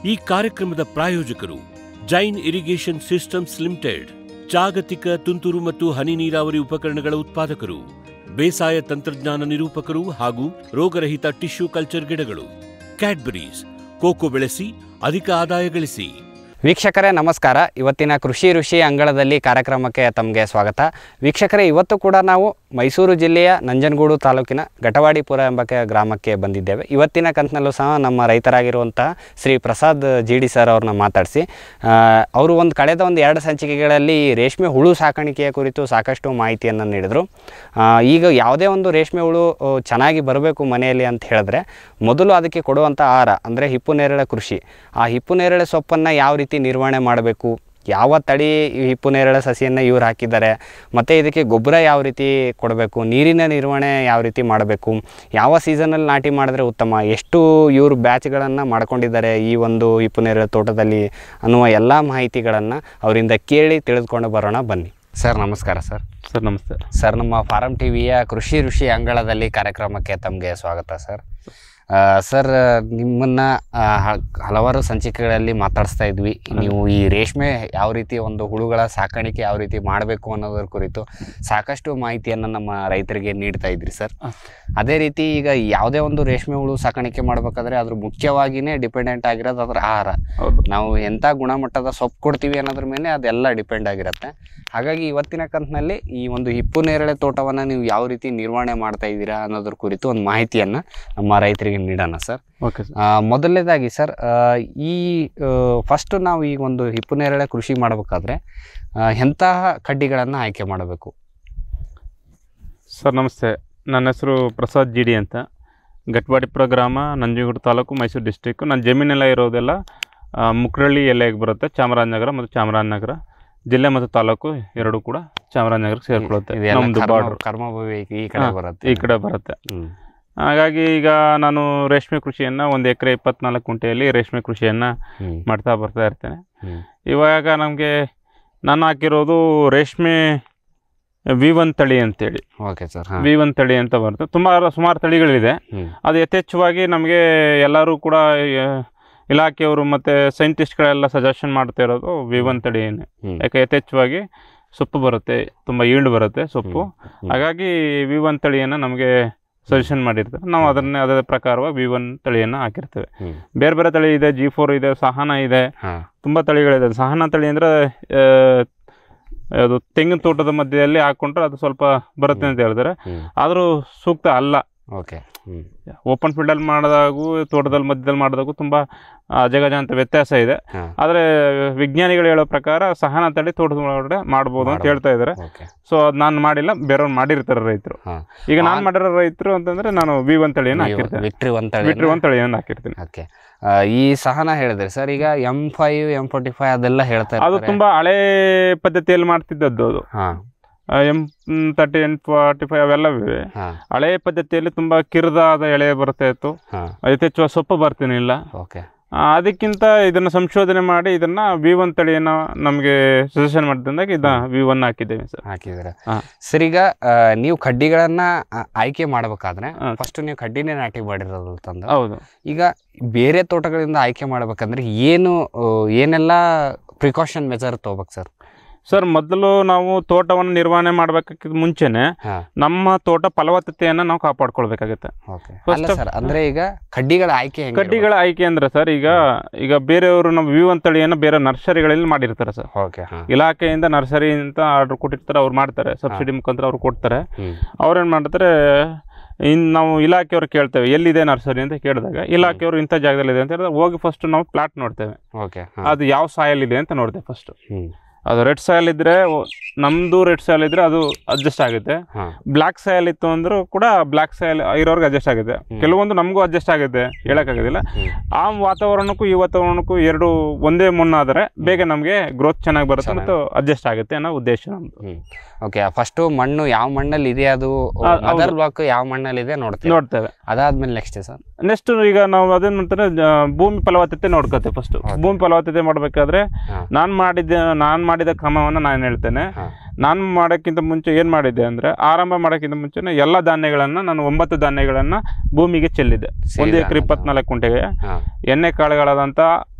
ಈ ಕಾರ್ಯಕ್ರಮದ ಪ್ರಾಯೋಜಕರು ಜೈನ್ ಇರಿಗೇಷನ್ ಸಿಸ್ಟಮ್ಸ್ ಲಿಮಿಟೆಡ್ ಜಾಗತಿಕ ತುಂತುರು ಮತ್ತು ಹನಿ ನೀರಾವರಿ ಉಪಕರಣಗಳ ಉತ್ಪಾದಕರು ಬೇಸಾಯ ತಂತ್ರಜ್ಞಾನ ನಿರೂಪಕರು ಹಾಗೂ ರೋಗರಹಿತ ಟಿಶ್ಯೂ ಕಲ್ಚರ್ ಗಿಡಗಳು ಕ್ಯಾಡ್ಬರೀಸ್ ಕೋಕೋ ಬೆಳೆಸಿ ಅಧಿಕ ಆದಾಯ ಗಳಿಸಿ ವೀಕ್ಷಕರೇ ನಮಸ್ಕಾರ ಇವತ್ತಿನ ಕೃಷಿ ಋಷಿ ಅಂಗಳದಲ್ಲಿ ಕಾರ್ಯಕ್ರಮಕ್ಕೆ ತಮಗೆ ಸ್ವಾಗತ ವೀಕ್ಷಕರೇ ಇವತ್ತು ಕೂಡ ನಾವು ಮೈಸೂರು ಜಿಲ್ಲೆಯ ನಂಜನಗೂಡು ತಾಲೂಕಿನ ಘಟವಾಡಿಪುರ ಎಂಬ ಕೆ- ಗ್ರಾಮಕ್ಕೆ ಬಂದಿದ್ದೇವೆ ಇವತ್ತಿನ ಕಂತಿನಲ್ಲೂ ಸಹ ನಮ್ಮ ರೈತರಾಗಿರುವಂತಹ Shri Prasad G D sir ಅವ್ರನ್ನ ಮಾತಾಡಿಸಿ ಅವರು ಒಂದು ಕಳೆದ ಒಂದು ಎರಡು ಸಂಚಿಕೆಗಳಲ್ಲಿ ರೇಷ್ಮೆ ಹುಳು ಸಾಕಾಣಿಕೆಯ ಕುರಿತು ಸಾಕಷ್ಟು ಮಾಹಿತಿಯನ್ನು ನೀಡಿದರು ಆ, ಈಗ ಯಾವುದೇ ಒಂದು ರೇಷ್ಮೆ ಹುಳು ಆ, ಚೆನ್ನಾಗಿ ಬರಬೇಕು ಮನೆಯಲ್ಲಿ ಅಂತ ಹೇಳಿದ್ರೆ ಮೊದಲು ಅದಕ್ಕೆ ಕೊಡುವಂಥ ಆಹಾರ ಅಂದರೆ ಹಿಪ್ಪು ನೇರಳೆ ಕೃಷಿ ಆ ಹಿಪ್ಪು ನೇರಳೆ ಸೊಪ್ಪನ್ನು ಯಾವ ರೀತಿ ನಿರ್ವಹಣೆ ಮಾಡಬೇಕು ಯಾವ ತಳಿ ಈ ಹಿಪ್ಪು ನೇರಳೆ ಸಸಿಯನ್ನು ಇವ್ರು ಹಾಕಿದ್ದಾರೆ ಮತ್ತು ಇದಕ್ಕೆ ಗೊಬ್ಬರ ಯಾವ ರೀತಿ ಕೊಡಬೇಕು ನೀರಿನ ನಿರ್ವಹಣೆ ಯಾವ ರೀತಿ ಮಾಡಬೇಕು ಯಾವ ಸೀಸನಲ್ಲಿ ನಾಟಿ ಮಾಡಿದ್ರೆ ಉತ್ತಮ ಎಷ್ಟು ಇವರು ಬ್ಯಾಚ್ಗಳನ್ನು ಮಾಡ್ಕೊಂಡಿದ್ದಾರೆ ಈ ಒಂದು ಹಿಪ್ಪು ನೇರಳೆ ತೋಟದಲ್ಲಿ ಅನ್ನುವ ಎಲ್ಲ ಮಾಹಿತಿಗಳನ್ನು ಅವರಿಂದ ಕೇಳಿ ತಿಳಿದುಕೊಂಡು ಬರೋಣ ಬನ್ನಿ ಸರ್ ನಮಸ್ಕಾರ ಸರ್ ಸರ್ ನಮಸ್ತೆ ಸರ್ ನಮ್ಮ ಫಾರಂ ಟಿವಿಯ ಕೃಷಿ ಋಷಿ ಅಂಗಳದಲ್ಲಿ ಕಾರ್ಯಕ್ರಮಕ್ಕೆ ತಮಗೆ ಸ್ವಾಗತ ಸರ್ ಆ, ಸರ್ ನಿಮ್ಮನ್ನು ಹಲವಾರು ಸಂಚಿಕೆಗಳಲ್ಲಿ ಮಾತಾಡಿಸ್ತಾ ಇದ್ವಿ ನೀವು ಈ ರೇಷ್ಮೆ ಯಾವ ರೀತಿ ಒಂದು ಹುಳುಗಳ ಸಾಕಾಣಿಕೆ ಯಾವ ರೀತಿ ಮಾಡಬೇಕು ಅನ್ನೋದ್ರ ಕುರಿತು ಸಾಕಷ್ಟು ಮಾಹಿತಿಯನ್ನು ನಮ್ಮ ರೈತರಿಗೆ ನೀಡ್ತಾ ಇದ್ರಿ ಸರ್ ಹ. ಅದೇ ರೀತಿ ಈಗ ಯಾವುದೇ ಒಂದು ರೇಷ್ಮೆ ಹುಳು ಸಾಕಾಣಿಕೆ ಮಾಡಬೇಕಾದ್ರೆ ಅದ್ರ ಮುಖ್ಯವಾಗಿಯೇ ಡಿಪೆಂಡೆಂಟ್ ಆಗಿರೋದು ಅದರ ಆಹಾರ ಹೌದು ನಾವು ಎಂಥ ಗುಣಮಟ್ಟದ ಸೊಪ್ಪು ಕೊಡ್ತೀವಿ ಅನ್ನೋದ್ರ ಮೇಲೆ ಅದೆಲ್ಲ ಡಿಪೆಂಡ್ ಆಗಿರುತ್ತೆ ಹಾಗಾಗಿ ಇವತ್ತಿನ ಕಂತಿನಲ್ಲಿ ಈ ಒಂದು ಹಿಪ್ಪು ನೇರಳೆ ತೋಟವನ್ನು ನೀವು ಯಾವ ರೀತಿ ನಿರ್ವಹಣೆ ಮಾಡ್ತಾ ಇದ್ದೀರಾ ಅನ್ನೋದ್ರ ಕುರಿತು ಒಂದು ಮಾಹಿತಿಯನ್ನು ನಮ್ಮ ರೈತರಿಗೆ ನೀಡೋಣ ಸರ್ ಓಕೆ ಸರ್ ಆ, ಮೊದಲನೇದಾಗಿ ಸರ್ ಆ, ಈ ಫಸ್ಟ್ ನಾವು ಈ ಒಂದು ಹಿಪ್ಪು ನೇರಳೆ ಕೃಷಿ ಮಾಡಬೇಕಾದ್ರೆ ಆ, ಎಂತಹ ಕಡ್ಡಿಗಳನ್ನು ಆಯ್ಕೆ ಮಾಡಬೇಕು ಸರ್ ನಮಸ್ತೆ ನನ್ನ ಹೆಸರು ಪ್ರಸಾದ್ ಜಿ ಡಿ ಅಂತ ಘಟ್ವಾಡಿಪುರ ಗ್ರಾಮ ನಂಜನಗೂಡು ತಾಲೂಕು ಮೈಸೂರು ಡಿಸ್ಟಿಕ್ಕು ನನ್ನ ಜಮೀನೆಲ್ಲ ಇರೋದೆಲ್ಲ ಆ, ಮುಕ್ರಳ್ಳಿ ಎಲ್ಲೆಗೆ ಬರುತ್ತೆ ಚಾಮರಾಜನಗರ ಮತ್ತು ಚಾಮರಾಜನಗರ ಜಿಲ್ಲೆ ಮತ್ತು ತಾಲೂಕು ಎರಡು ಕೂಡ ಚಾಮರಾಜನಗರಕ್ಕೆ ಸೇರ್ಕೊಳ್ಳುತ್ತೆ ಇದೆಲ್ಲ ನಮ್ಮದು ಕರ್ಮ- ಬಾರ್ಡ್ರ್ ಕರ್ಮಭೂಮಿ ಈ ಕಡೆ ಹಾ, ಬರುತ್ತೆ ಈ ಕಡೆ ಬರುತ್ತೆ ಹ್ಮ್. ಹಾಗಾಗಿ ಈಗ ನಾನು ರೇಷ್ಮೆ ಕೃಷಿಯನ್ನು ಒಂದು ಎಕರೆ ಇಪ್ಪತ್ನಾಲ್ಕು ಕುಂಟೆಯಲ್ಲಿ ರೇಷ್ಮೆ ಕೃಷಿಯನ್ನು ಹ್ಮ್. ಮಾಡ್ತಾ ಬರ್ತಾ ಇರ್ತೇನೆ ಹ್ಮ್. ಇವಾಗ ನಮಗೆ ನಾನು ಹಾಕಿರೋದು ರೇಷ್ಮೆ ವಿ ಒನ್ ತಳಿ ಅಂತೇಳಿ ಓಕೆ ಸರ್ ಹಾಂ ವಿ ಒನ್ ತಳಿ ಅಂತ ಬರುತ್ತೆ ತುಂಬ ಸುಮಾರು ತಳಿಗಳಿದೆ ಹ್ಮ್. ಅದು ಯಥೇಚ್ಛವಾಗಿ ನಮಗೆ ಎಲ್ಲರೂ ಕೂಡ ಆ, ಇಲಾಖೆಯವರು ಮತ್ತು ಸೈಂಟಿಸ್ಟ್ಗಳೆಲ್ಲ ಸಜೆಷನ್ ಮಾಡ್ತಾ ಇರೋದು ವಿ ಒನ್ ತಳಿಯೇ ಹ್ಮ್. ಯಾಕೆ ಯಥೇಚ್ಛವಾಗಿ ಸೊಪ್ಪು ಬರುತ್ತೆ ತುಂಬ ಈಲ್ಡ್ ಬರುತ್ತೆ ಸೊಪ್ಪು ಹ್ಮ್. ಹಾಗಾಗಿ ವಿ ಒನ್ ತಳಿಯನ್ನು ನಮಗೆ ಸಜೆಷನ್ ಮಾಡಿರ್ತಾರೆ ನಾವು ಅದನ್ನೇ ಅದರ ಪ್ರಕಾರವಾಗಿ ವಿ ಒನ್ ತಳಿಯನ್ನು ಹಾಕಿರ್ತೇವೆ ಹ್ಮ್. ಬೇರೆ ಬೇರೆ ತಳಿ ಇದೆ ಜಿ ಫೋರ್ ಇದೆ ಸಹನ ಇದೆ ಹಾಂ ತುಂಬ ತಳಿಗಳಿದೆ ಸಹನ ತಳಿ ಅಂದರೆ ಅದು ತೆಂಗಿನ ತೋಟದ ಮಧ್ಯದಲ್ಲಿ ಹಾಕ್ಕೊಂಡ್ರೆ ಅದು ಸ್ವಲ್ಪ ಬರುತ್ತೆ ಅಂತ ಹೇಳಿದ್ರೆ ಹ್ಮ್. ಆದರೂ ಸೂಕ್ತ ಅಲ್ಲ ಓಕೆ ಹ್ಮ್. ಓಪನ್ ಫೀಲ್ಡಲ್ಲಿ ಮಾಡಿದಾಗೂ ತೋಟದಲ್ಲಿ ಮಧ್ಯದಲ್ಲಿ ಮಾಡಿದಾಗೂ ತುಂಬ ಅಜಗಜಾಂತ ವ್ಯತ್ಯಾಸ ಇದೆ ಹಾಂ ಆದರೆ ವಿಜ್ಞಾನಿಗಳು ಹೇಳೋ ಪ್ರಕಾರ ಸಹನ ತಳಿ ತೋಟದ ಒಳಗಡೆ ಮಾಡ್ಬೋದು ಅಂತ ಮಾಡ್ಬೋದು. ಹೇಳ್ತಾ ಇದ್ದಾರೆ ಓಕೆ ಸೊ ಅದು ನಾನು ಮಾಡಿಲ್ಲ ಬೇರೆಯವ್ರು ಮಾಡಿರ್ತಾರೆ ರೈತರು ಹಾಂ ಈಗ ನಾನು ಆ- ಮಾಡಿರೋ ರೈತರು ಅಂತಂದ್ರೆ ನಾನು ವಿ ಒನ್ ತಳಿಯನ್ನು ಹಾಕಿರ್ತೇನೆ ವಿಕ್ಟ್ರಿ ಒಂದ್ ಬಿಟ್ರಿ ಒಂದು ತಳಿಯನ್ನು ಹಾಕಿರ್ತೀನಿ ಓಕೆ ಈ ಸಹನ ಹೇಳಿದ್ರಿ ಸರ್ ಈಗ M five M forty five ಅದೆಲ್ಲ ಹೇಳ್ತಾ ಅದು ಇರ್ತಾರೆ ತುಂಬಾ ಹಳೆ ಪದ್ಧತಿಯಲ್ಲಿ ಮಾಡ್ತಿದ್ದದ್ದು ಅದು ಹಾ ಎಂ ತರ್ಟಿ ಎಂಟ್ ಫಾರ್ಟಿ ಫೈವ್ ಅವೆಲ್ಲವೇ ಹಾ ಹಳೆ ಪದ್ಧತಿಯಲ್ಲಿ ತುಂಬಾ ಕಿರಿದಾದ ಎಳೆ ಬರ್ತಾ ಇತ್ತು ಹಾ ಯಥೇಚ್ಛ ಸೊಪ್ಪು ಬರ್ತಿರ್ಲಿಲ್ಲ ಓಕೆ ಆ, ಅದಕ್ಕಿಂತ ಇದನ್ನ ಸಂಶೋಧನೆ ಮಾಡಿ ಇದನ್ನ ವಿ ಒನ್ ತಳಿಯನ್ನ ನಮಗೆ ಸಜೆಷನ್ ಮಾಡಿದಂದಾಗ ಇದನ್ನ ವಿ ಒನ್ ಹಾಕಿದ್ದೇವೆ ಸರ್ ಹಾಕಿದ್ರೆ ಹಾ. ಸರ್ ಈಗ ಆ, ನೀವು ಕಡ್ಡಿಗಳನ್ನ ಆ, ಆಯ್ಕೆ ಮಾಡ್ಬೇಕಾದ್ರೆ ಹಾ. ಫಸ್ಟ್ ನೀವು ಕಡ್ಡಿನೇ ನಾಟಿ ಮಾಡಿರೋದು ತಂದು ಹೌದು ಈಗ ಬೇರೆ ತೋಟಗಳಿಂದ ಆಯ್ಕೆ ಮಾಡ್ಬೇಕಂದ್ರೆ ಏನು ಆ, ಏನೆಲ್ಲ ಪ್ರಿಕಾಷನ್ ಮೆಜರ್ ತಗೋಬೇಕು ಸರ್ ಸರ್ ಮೊದಲು ನಾವು ತೋಟವನ್ನು ನಿರ್ವಹಣೆ ಮಾಡ್ಬೇಕಿದ್ ಮುಂಚೆನೆ ಹಾ ನಮ್ಮ ತೋಟ ಫಲವತ್ತತೆಯನ್ನ ನಾವು ಕಾಪಾಡ್ಕೊಳ್ಬೇಕಾಗುತ್ತೆ ಓಕೆ First ಅಲ್ಲ of- ಸರ್ ಅಂದ್ರೆ ಈಗ ಕಡ್ಡಿಗಳ ಆಯ್ಕೆ ಹೆಂಗೆ ಕಡ್ಡಿಗಳ ಆಯ್ಕೆ ಅಂದ್ರೆ ಸರ್ ಈಗ ಈಗ ಬೇರೆಯವರು ನಮ್ಮ ವಿ ಒನ್ ತಳಿಯನ್ನು ಬೇರೆ ನರ್ಸರಿಗಳಲ್ಲಿ ಮಾಡಿರ್ತಾರೆ ಸರ್ ಓಕೆ ಹಾ ಇಲಾಖೆಯಿಂದ ನರ್ಸರಿ ಅಂತ ಆರ್ಡರ್ ಕೊಟ್ಟಿರ್ತಾರೆ ಅವ್ರು ಮಾಡ್ತಾರೆ ಸಬ್ಸಿಡಿ ಮುಖಾಂತರ ಅವ್ರು ಕೊಡ್ತಾರೆ ಹ್ಮ್ ಅವ್ರೇನು ಮಾಡ್ತಾರೆ ಇನ್ನು ನಾವು ಇಲಾಖೆಯವ್ರು ಕೇಳ್ತೇವೆ ಎಲ್ಲಿದೆ ನರ್ಸರಿ ಅಂತ ಕೇಳಿದಾಗ ಇಲಾಖೆಯವರು ಇಂಥ ಜಾಗದಲ್ಲಿದೆ ಅಂತ ಹೇಳಿದ್ರೆ ಹೋಗಿ ಫಸ್ಟ್ ನಾವು ಪ್ಲಾಟ್ ನೋಡ್ತೇವೆ ಓಕೆ ಹಾ ಅದು ಯಾವ ಸಾಯಲ್ ಇದೆ ಅಂತ ನೋಡ್ತೇವೆ ಫಸ್ಟ್ ಹ್ಮ್ ಅದು ರೆಡ್ ಸಾಯಲ್ ಇದ್ರೆ ಓ- ನಮ್ದು ರೆಡ್ ಸಾಯಲ್ ಇದ್ರೆ ಅದು ಅಡ್ಜಸ್ಟ್ ಆಗುತ್ತೆ ಹಾ ಬ್ಲ್ಯಾಕ್ ಸಾಯಲ್ ಇತ್ತು ಅಂದ್ರೂ ಕೂಡ ಬ್ಲ್ಯಾಕ್ ಸಾಯಲ್ ಇರೋರ್ಗೆ ಅಡ್ಜಸ್ಟ್ ಆಗುತ್ತೆ ಕೆಲವೊಂದು ನಮಗೂ ಅಡ್ಜಸ್ಟ್ ಆಗುತ್ತೆ ಹೇಳೋಕ್ಕಾಗೋದಿಲ್ಲ ಹ್ಮ್. ಆ ವಾತಾವರಣಕ್ಕೂ ಈ ವಾತಾವರಣಕ್ಕೂ ಎರಡು ಒಂದೇ ಮುನ್ನಾದರೆ ಬೇಗ ನಮಗೆ ಗ್ರೋತ್ ಚೆನ್ನಾಗಿ ಬರುತ್ತೆ ಚೆನ್ನಾಗಿ. ಮತ್ತು ಅಡ್ಜಸ್ಟ್ ಆಗುತ್ತೆ ಅನ್ನೋ ಉದ್ದೇಶ ನಮ್ಮದು ಹ್ಮ್ ಓಕೆ ಫಸ್ಟು ಮಣ್ಣು ಯಾವ ಮಣ್ಣಲ್ಲಿ ಇದೆ ಅದು ಆ, ಹೌದು. ಅದರ್ ಬ್ಲಾಕ್ ಯಾವ ಮಣ್ಣಲ್ಲಿ ಇದೆ ನೋಡ್ತೀವಿ ನೋಡ್ತೇವೆ ಅದಾದ್ಮೇಲೆ ನೆಕ್ಸ್ಟ್ ಸರ್ ನೆಕ್ಸ್ಟ್ ಈಗ ನಾವು ಅದೇನು ಮಾಡ್ತಾರೆ ಜ- ಭೂಮಿ ಫಲವತ್ತತೆ ನೋಡ್ಕೋತೇವೆ ಫಸ್ಟ್ Okay. ಭೂಮಿ ಫಲವತ್ತತೆ ಮಾಡಬೇಕಾದ್ರೆ ಹಾ. ನಾನು ಮಾಡಿದ್ದೆ ನಾನು ಮಾಡಿದ ಕ್ರಮವನ್ನು ನಾನು ಹೇಳ್ತೇನೆ ಹಾ. ನಾನು ಮಾಡೋಕ್ಕಿಂತ ಮುಂಚೆ ಏನು ಮಾಡಿದ್ದೆ ಅಂದರೆ ಆರಂಭ ಮಾಡೋಕ್ಕಿಂತ ಮುಂಚೆನೆ ಎಲ್ಲ ಧಾನ್ಯಗಳನ್ನು ನಾನು ಒಂಬತ್ತು ಧಾನ್ಯಗಳನ್ನು ಭೂಮಿಗೆ ಚೆಲ್ಲಿದ್ದೆ ಒಂದು ಸಿರಿಧಾನ್ಯ. ಎಕರೆ ಇಪ್ಪತ್ನಾಲ್ಕು ಕುಂಟೆಗೆ ಹಾ ಎಣ್ಣೆ ಕಾಳುಗಳಾದಂಥ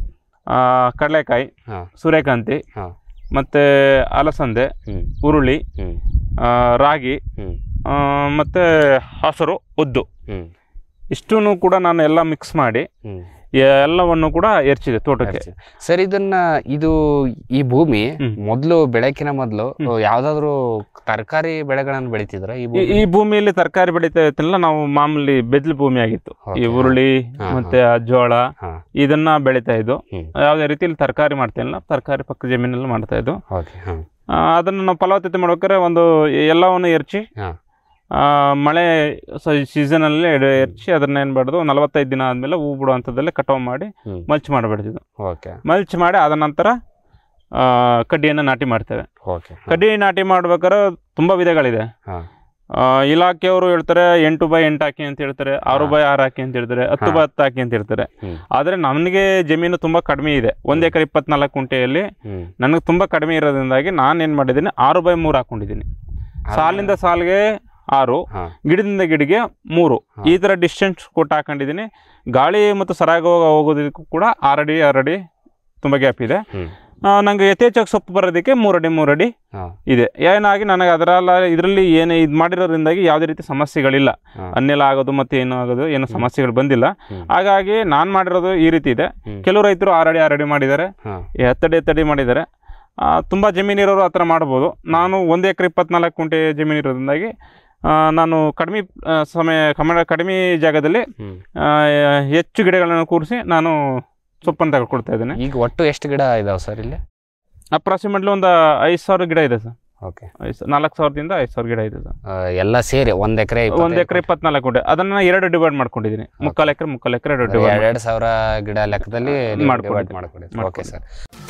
ಆ, ಕಡಲೆಕಾಯಿ ಹಾ. ಸೂರ್ಯಕಾಂತಿ ಹಾ. ಮತ್ತು ಅಲಸಂದೆ ಹ್ಮ್ ಹುರುಳಿ ಹ್ಮ್ ಆ, ರಾಗಿ ಹ್ಮ್ ಆ, ಮತ್ತು ಹಸರು ಉದ್ದು ಹ್ಮ್ ಇಷ್ಟೂ ಕೂಡ ನಾನು ಎಲ್ಲ ಮಿಕ್ಸ್ ಮಾಡಿ ಹ್ಮ್ ಎಲ್ಲವನ್ನು ಕೂಡ ಎರ್ಚಿದೆ ತೋಟಕ್ಕೆ ಸರ್ ಇದನ್ನ ಇದು ಈ ಭೂಮಿ ಹ್ಮ್. ಮೊದಲು ಬೆಳಕಿನ ಮೊದಲು ಹ್ಮ್. ಯಾವ್ದಾದ್ರು ತರಕಾರಿ ಬೆಳೆಗಳನ್ನ ಬೆಳಿತಿದ್ರ ಈ ಈ- ಭೂಮಿ ಈ ಭೂಮಿಯಲ್ಲಿ ತರಕಾರಿ ಬೆಳೀತಾ ಇತ್ತಲ್ಲ ನಾವು ಮಾಮೂಲಿ ಬೆದ್ಲು ಭೂಮಿ ಆಗಿತ್ತು ಈ Okay. ಹುರುಳಿ ಹಾ, ಮತ್ತೆ ಆ ಜೋಳ ಹಾ. ಇದನ್ನ ಬೆಳೀತಾ ಇದ್ದು ಹ್ಮ್. ಯಾವುದೇ ರೀತಿಯಲ್ಲಿ ತರಕಾರಿ ಮಾಡ್ತಿಲ್ಲ ತರಕಾರಿ ಪಕ್ಕ ಜಮೀನಲ್ಲಿ ಮಾಡ್ತಾ ಇದ್ದು ಓಕೆ ಹಾ ಆ, ಅದನ್ನ ನಾವು ಫಲವತ್ತತೆ ಮಾಡ್ಬೇಕಾದ್ರೆ ಒಂದು ಎಲ್ಲವನ್ನು ಎರ್ಚಿ ಹಾ. ಆ, ಮಳೆ ಸೀಸನಲ್ಲಿ ಎರ್ಚಿ ಅದನ್ನ ಏನು ಮಾಡೋದು ನಲವತ್ತೈದು ದಿನ ಆದಮೇಲೆ ಹೂ ಬಿಡೋ ಹಂತದಲ್ಲಿ ಕಟಾವು ಮಾಡಿ ಹ್ಮ್. ಮಲ್ಚ್ ಮಾಡಿಬಿಡ್ತಿದ್ದು ಓಕೆ ಮಲ್ಚ್ ಮಾಡಿ ಅದ ನಂತರ ಆ, ಕಡ್ಡಿಯನ್ನು ನಾಟಿ ಮಾಡ್ತೇವೆ ಓಕೆ ಕಡ್ಡಿ ನಾಟಿ ಮಾಡ್ಬೇಕಾದ್ರೆ ತುಂಬ ವಿಧಗಳಿದೆ ಹಾ. ಆ, ಇಲಾಖೆಯವರು ಹೇಳ್ತಾರೆ ಎಂಟು ಬೈ ಎಂಟು ಹಾಕಿ ಅಂತ ಹೇಳ್ತಾರೆ ಆರು ಹಾ. ಬೈ ಆರು ಹಾಕಿ ಅಂತ ಹೇಳ್ತಾರೆ ಹತ್ತು ಹಾ. ಬೈ ಹತ್ತು ಹಾಕಿ ಅಂತ ಹೇಳ್ತಾರೆ ಹ್ಮ್. ಆದರೆ ನನಗೆ ಜಮೀನು ತುಂಬ ಕಡಿಮೆ ಇದೆ ಒಂದು ಎಕರೆ ಇಪ್ಪತ್ನಾಲ್ಕು ಕುಂಟೆಯಲ್ಲಿ ಹ್ಮ್ ನನಗೆ ತುಂಬ ಕಡಿಮೆ ಇರೋದ್ರಿಂದಾಗಿ ನಾನು ಏನು ಮಾಡಿದ್ದೀನಿ ಆರು ಬೈ ಮೂರು ಹಾಕೊಂಡಿದ್ದೀನಿ ಸಾಲಿಂದ ಸಾಲಿಗೆ ಆರು ಹಾ. ಗಿಡದಿಂದ ಗಿಡಗೆ ಮೂರು ಹಾ. ಈ ಥರ ಡಿಸ್ಟೆನ್ಸ್ ಕೊಟ್ಟು ಹಾಕೊಂಡಿದ್ದೀನಿ ಗಾಳಿ ಮತ್ತು ಸರಾಗ ಹೋಗೋದಕ್ಕೂ ಕೂಡ ಆರಡಿ ಆರಡಿ ತುಂಬ ಗ್ಯಾಪ್ ಇದೆ ಹ್ಮ್. ನನಗೆ ಯಥೇಚ್ಛವಾಗಿ ಸೊಪ್ಪು ಬರೋದಕ್ಕೆ ಮೂರಡಿ ಮೂರಡಿ ಹಾ. ಇದೆ ಏನಾಗಿ ನನಗೆ ಅದರಲ್ಲ ಇದರಲ್ಲಿ ಏನು ಇದು ಮಾಡಿರೋದ್ರಿಂದಾಗಿ ಯಾವುದೇ ರೀತಿ ಸಮಸ್ಯೆಗಳಿಲ್ಲ ಹಾ. ಅನ್ನೆಲ್ಲ ಆಗೋದು ಮತ್ತು ಏನು ಆಗೋದು ಏನು ಸಮಸ್ಯೆಗಳು ಬಂದಿಲ್ಲ ಹ್ಮ್. ಹಾಗಾಗಿ ನಾನು ಮಾಡಿರೋದು ಈ ರೀತಿ ಇದೆ ಹ್ಮ್. ಕೆಲವು ರೈತರು ಆರಡಿ ಆರಡಿ ಮಾಡಿದ್ದಾರೆ ಹಾ. ಈ ಹತ್ತಡಿ ಹತ್ತಡಿ ಮಾಡಿದ್ದಾರೆ ಆ, ತುಂಬ ಜಮೀನಿರೋರು ಆ ಥರ ಮಾಡ್ಬೋದು ನಾನು ಒಂದು ಎಕರೆ ಇಪ್ಪತ್ನಾಲ್ಕು ಕುಂಟೆ ಜಮೀನು ಇರೋದ್ರಿಂದಾಗಿ ಆ, ನಾನು ಕಡಿಮೆ ಆ, ಸಮಯ ಕಮ ಕಡಿಮೆ ಜಾಗದಲ್ಲಿ ಹ್ಮ್. ಆ, ಹೆಚ್ಚು ಗಿಡಗಳನ್ನು ಕೂರಿಸಿ ನಾನು ಸೊಪ್ಪನ್ನು ತಗೊಳ್ಕೊಡ್ತಾ ಇದ್ದೇನೆ ಈಗ ಒಟ್ಟು ಎಷ್ಟು ಗಿಡ ಇದಾವೆ ಸರ್ ಇಲ್ಲಿ ಅಪ್ರಾಕ್ಸಿಮೇಟ್ಲಿ ಒಂದು ಐದು ಸಾವಿರ ಗಿಡ ಇದೆ ಸರ್ ಓಕೆ ಐದು ಸ- ನಾಲ್ಕು ಸಾವಿರದಿಂದ ಐದು ಸಾವಿರ ಗಿಡ ಇದೆ ಸರ್ ಎಲ್ಲ ಸೇರಿ ಒಂದ್ ಎಕರೆ ಒಂದು ಎಕರೆ ಇಪ್ಪತ್ನಾಲ್ಕು ಗುಂಟೆ ಅದನ್ನ ಎರಡು ಡಿವೈಡ್ ಮಾಡ್ಕೊಂಡಿದ್ದೀನಿ ಮುಕ್ಕಾಲು ಎಕರೆ ಮುಕ್ಕಾಲು ಎಕರೆ ಎರಡು ಡಿವೈಡ್ ಎರಡೆರಡು ಸಾವಿರ ಗಿಡ ಲೆಕ್ಕದಲ್ಲಿ ಮಾಡ್ಕೊಂಡಿದ್ದೀನಿ. ಮಾಡ್ಕೊಂಡಿದ್ದೀವಿ ಓಕೆ ಸರ್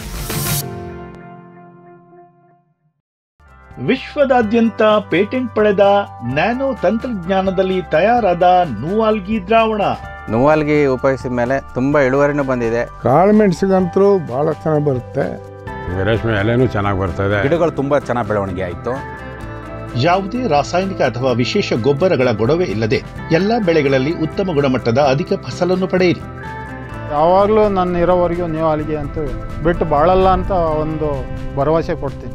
ವಿಶ್ವದಾದ್ಯಂತ ಪೇಟೆಂಟ್ ಪಡೆದ ನ್ಯಾನೋ ತಂತ್ರಜ್ಞಾನದಲ್ಲಿ ತಯಾರಾದ ನೂವಾಲ್ಗಿ ದ್ರಾವಣ ನೋವಾಲ್ಗಿ ಉಪಯೋಗಿಸಿದ ಮೇಲೆ ತುಂಬ ಇಳುವರಿನೂ ಬಂದಿದೆ ಕಾಳು ಮೆಣಸಿಗಂತರೂ ಭಾಳ ಚೆನ್ನಾಗಿ ಬರುತ್ತೆ ರೇಷ್ಮೆ ಎಲೆನೂ ಚೆನ್ನಾಗಿ ಬರ್ತದೆ ಗಿಡಗಳು ತುಂಬ ಚೆನ್ನಾಗಿ ಬೆಳವಣಿಗೆ ಆಯಿತು ಯಾವುದೇ ರಾಸಾಯನಿಕ ಅಥವಾ ವಿಶೇಷ ಗೊಬ್ಬರಗಳ ಗೊಡವೆ ಇಲ್ಲದೆ ಎಲ್ಲಾ ಬೆಳೆಗಳಲ್ಲಿ ಉತ್ತಮ ಗುಣಮಟ್ಟದ ಅಧಿಕ ಫಸಲನ್ನು ಪಡೆಯಿರಿ ಯಾವಾಗಲೂ ನನ್ನ ಇರೋವರೆಗೂ ನೀವು ಅಲ್ಲಿಗೆ ಅಂತೂ ಬಿಟ್ಟು ಬಾಳಲ್ಲ ಅಂತ ಒಂದು ಭರವಸೆ ಕೊಡ್ತೀನಿ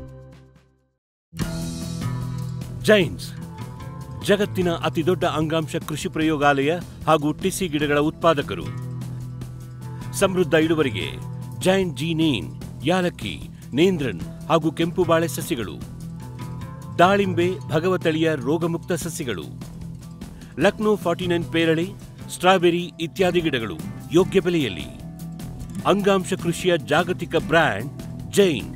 ಜೈನ್ಸ್ ಜಗತ್ತಿನ ಅತಿದೊಡ್ಡ ಅಂಗಾಂಶ ಕೃಷಿ ಪ್ರಯೋಗಾಲಯ ಹಾಗೂ ಟಿಸಿ ಗಿಡಗಳ ಉತ್ಪಾದಕರು ಸಮೃದ್ಧ ಇಳುವರಿಗೆ ಜೈನ್ ಜಿ ನೇನ್ ಯಾಲಕ್ಕಿ ನೇಂದ್ರನ್ ಹಾಗೂ ಕೆಂಪು ಬಾಳೆ ಸಸ್ಯಗಳು ದಾಳಿಂಬೆ ಭಗವತಳಿಯ ರೋಗಮುಕ್ತ ಸಸ್ಯಗಳು ಲಕ್ನೋ ಫಾರ್ಟಿ ನೈನ್ ಪೇರಳೆ ಸ್ಟ್ರಾಬೆರಿ ಇತ್ಯಾದಿ ಗಿಡಗಳು ಯೋಗ್ಯ ಬೆಲೆಯಲ್ಲಿ ಅಂಗಾಂಶ ಕೃಷಿಯ ಜಾಗತಿಕ ಬ್ರ್ಯಾಂಡ್ ಜೈನ್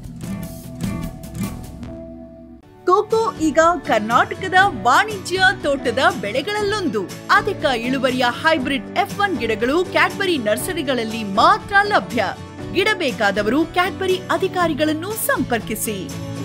ಕೋಕೋ ಈಗ ಕರ್ನಾಟಕದ ವಾಣಿಜ್ಯ ತೋಟದ ಬೆಳೆಗಳಲ್ಲೊಂದು ಅಧಿಕ ಇಳುವರಿಯ ಹೈಬ್ರಿಡ್ ಎಫ್ ಒನ್ ಗಿಡಗಳು ಕ್ಯಾಡ್ಬರಿ ನರ್ಸರಿಗಳಲ್ಲಿ ಮಾತ್ರ ಲಭ್ಯ ಗಿಡ ಬೇಕಾದವರು ಕ್ಯಾಡ್ಬರಿ ಅಧಿಕಾರಿಗಳನ್ನು ಸಂಪರ್ಕಿಸಿ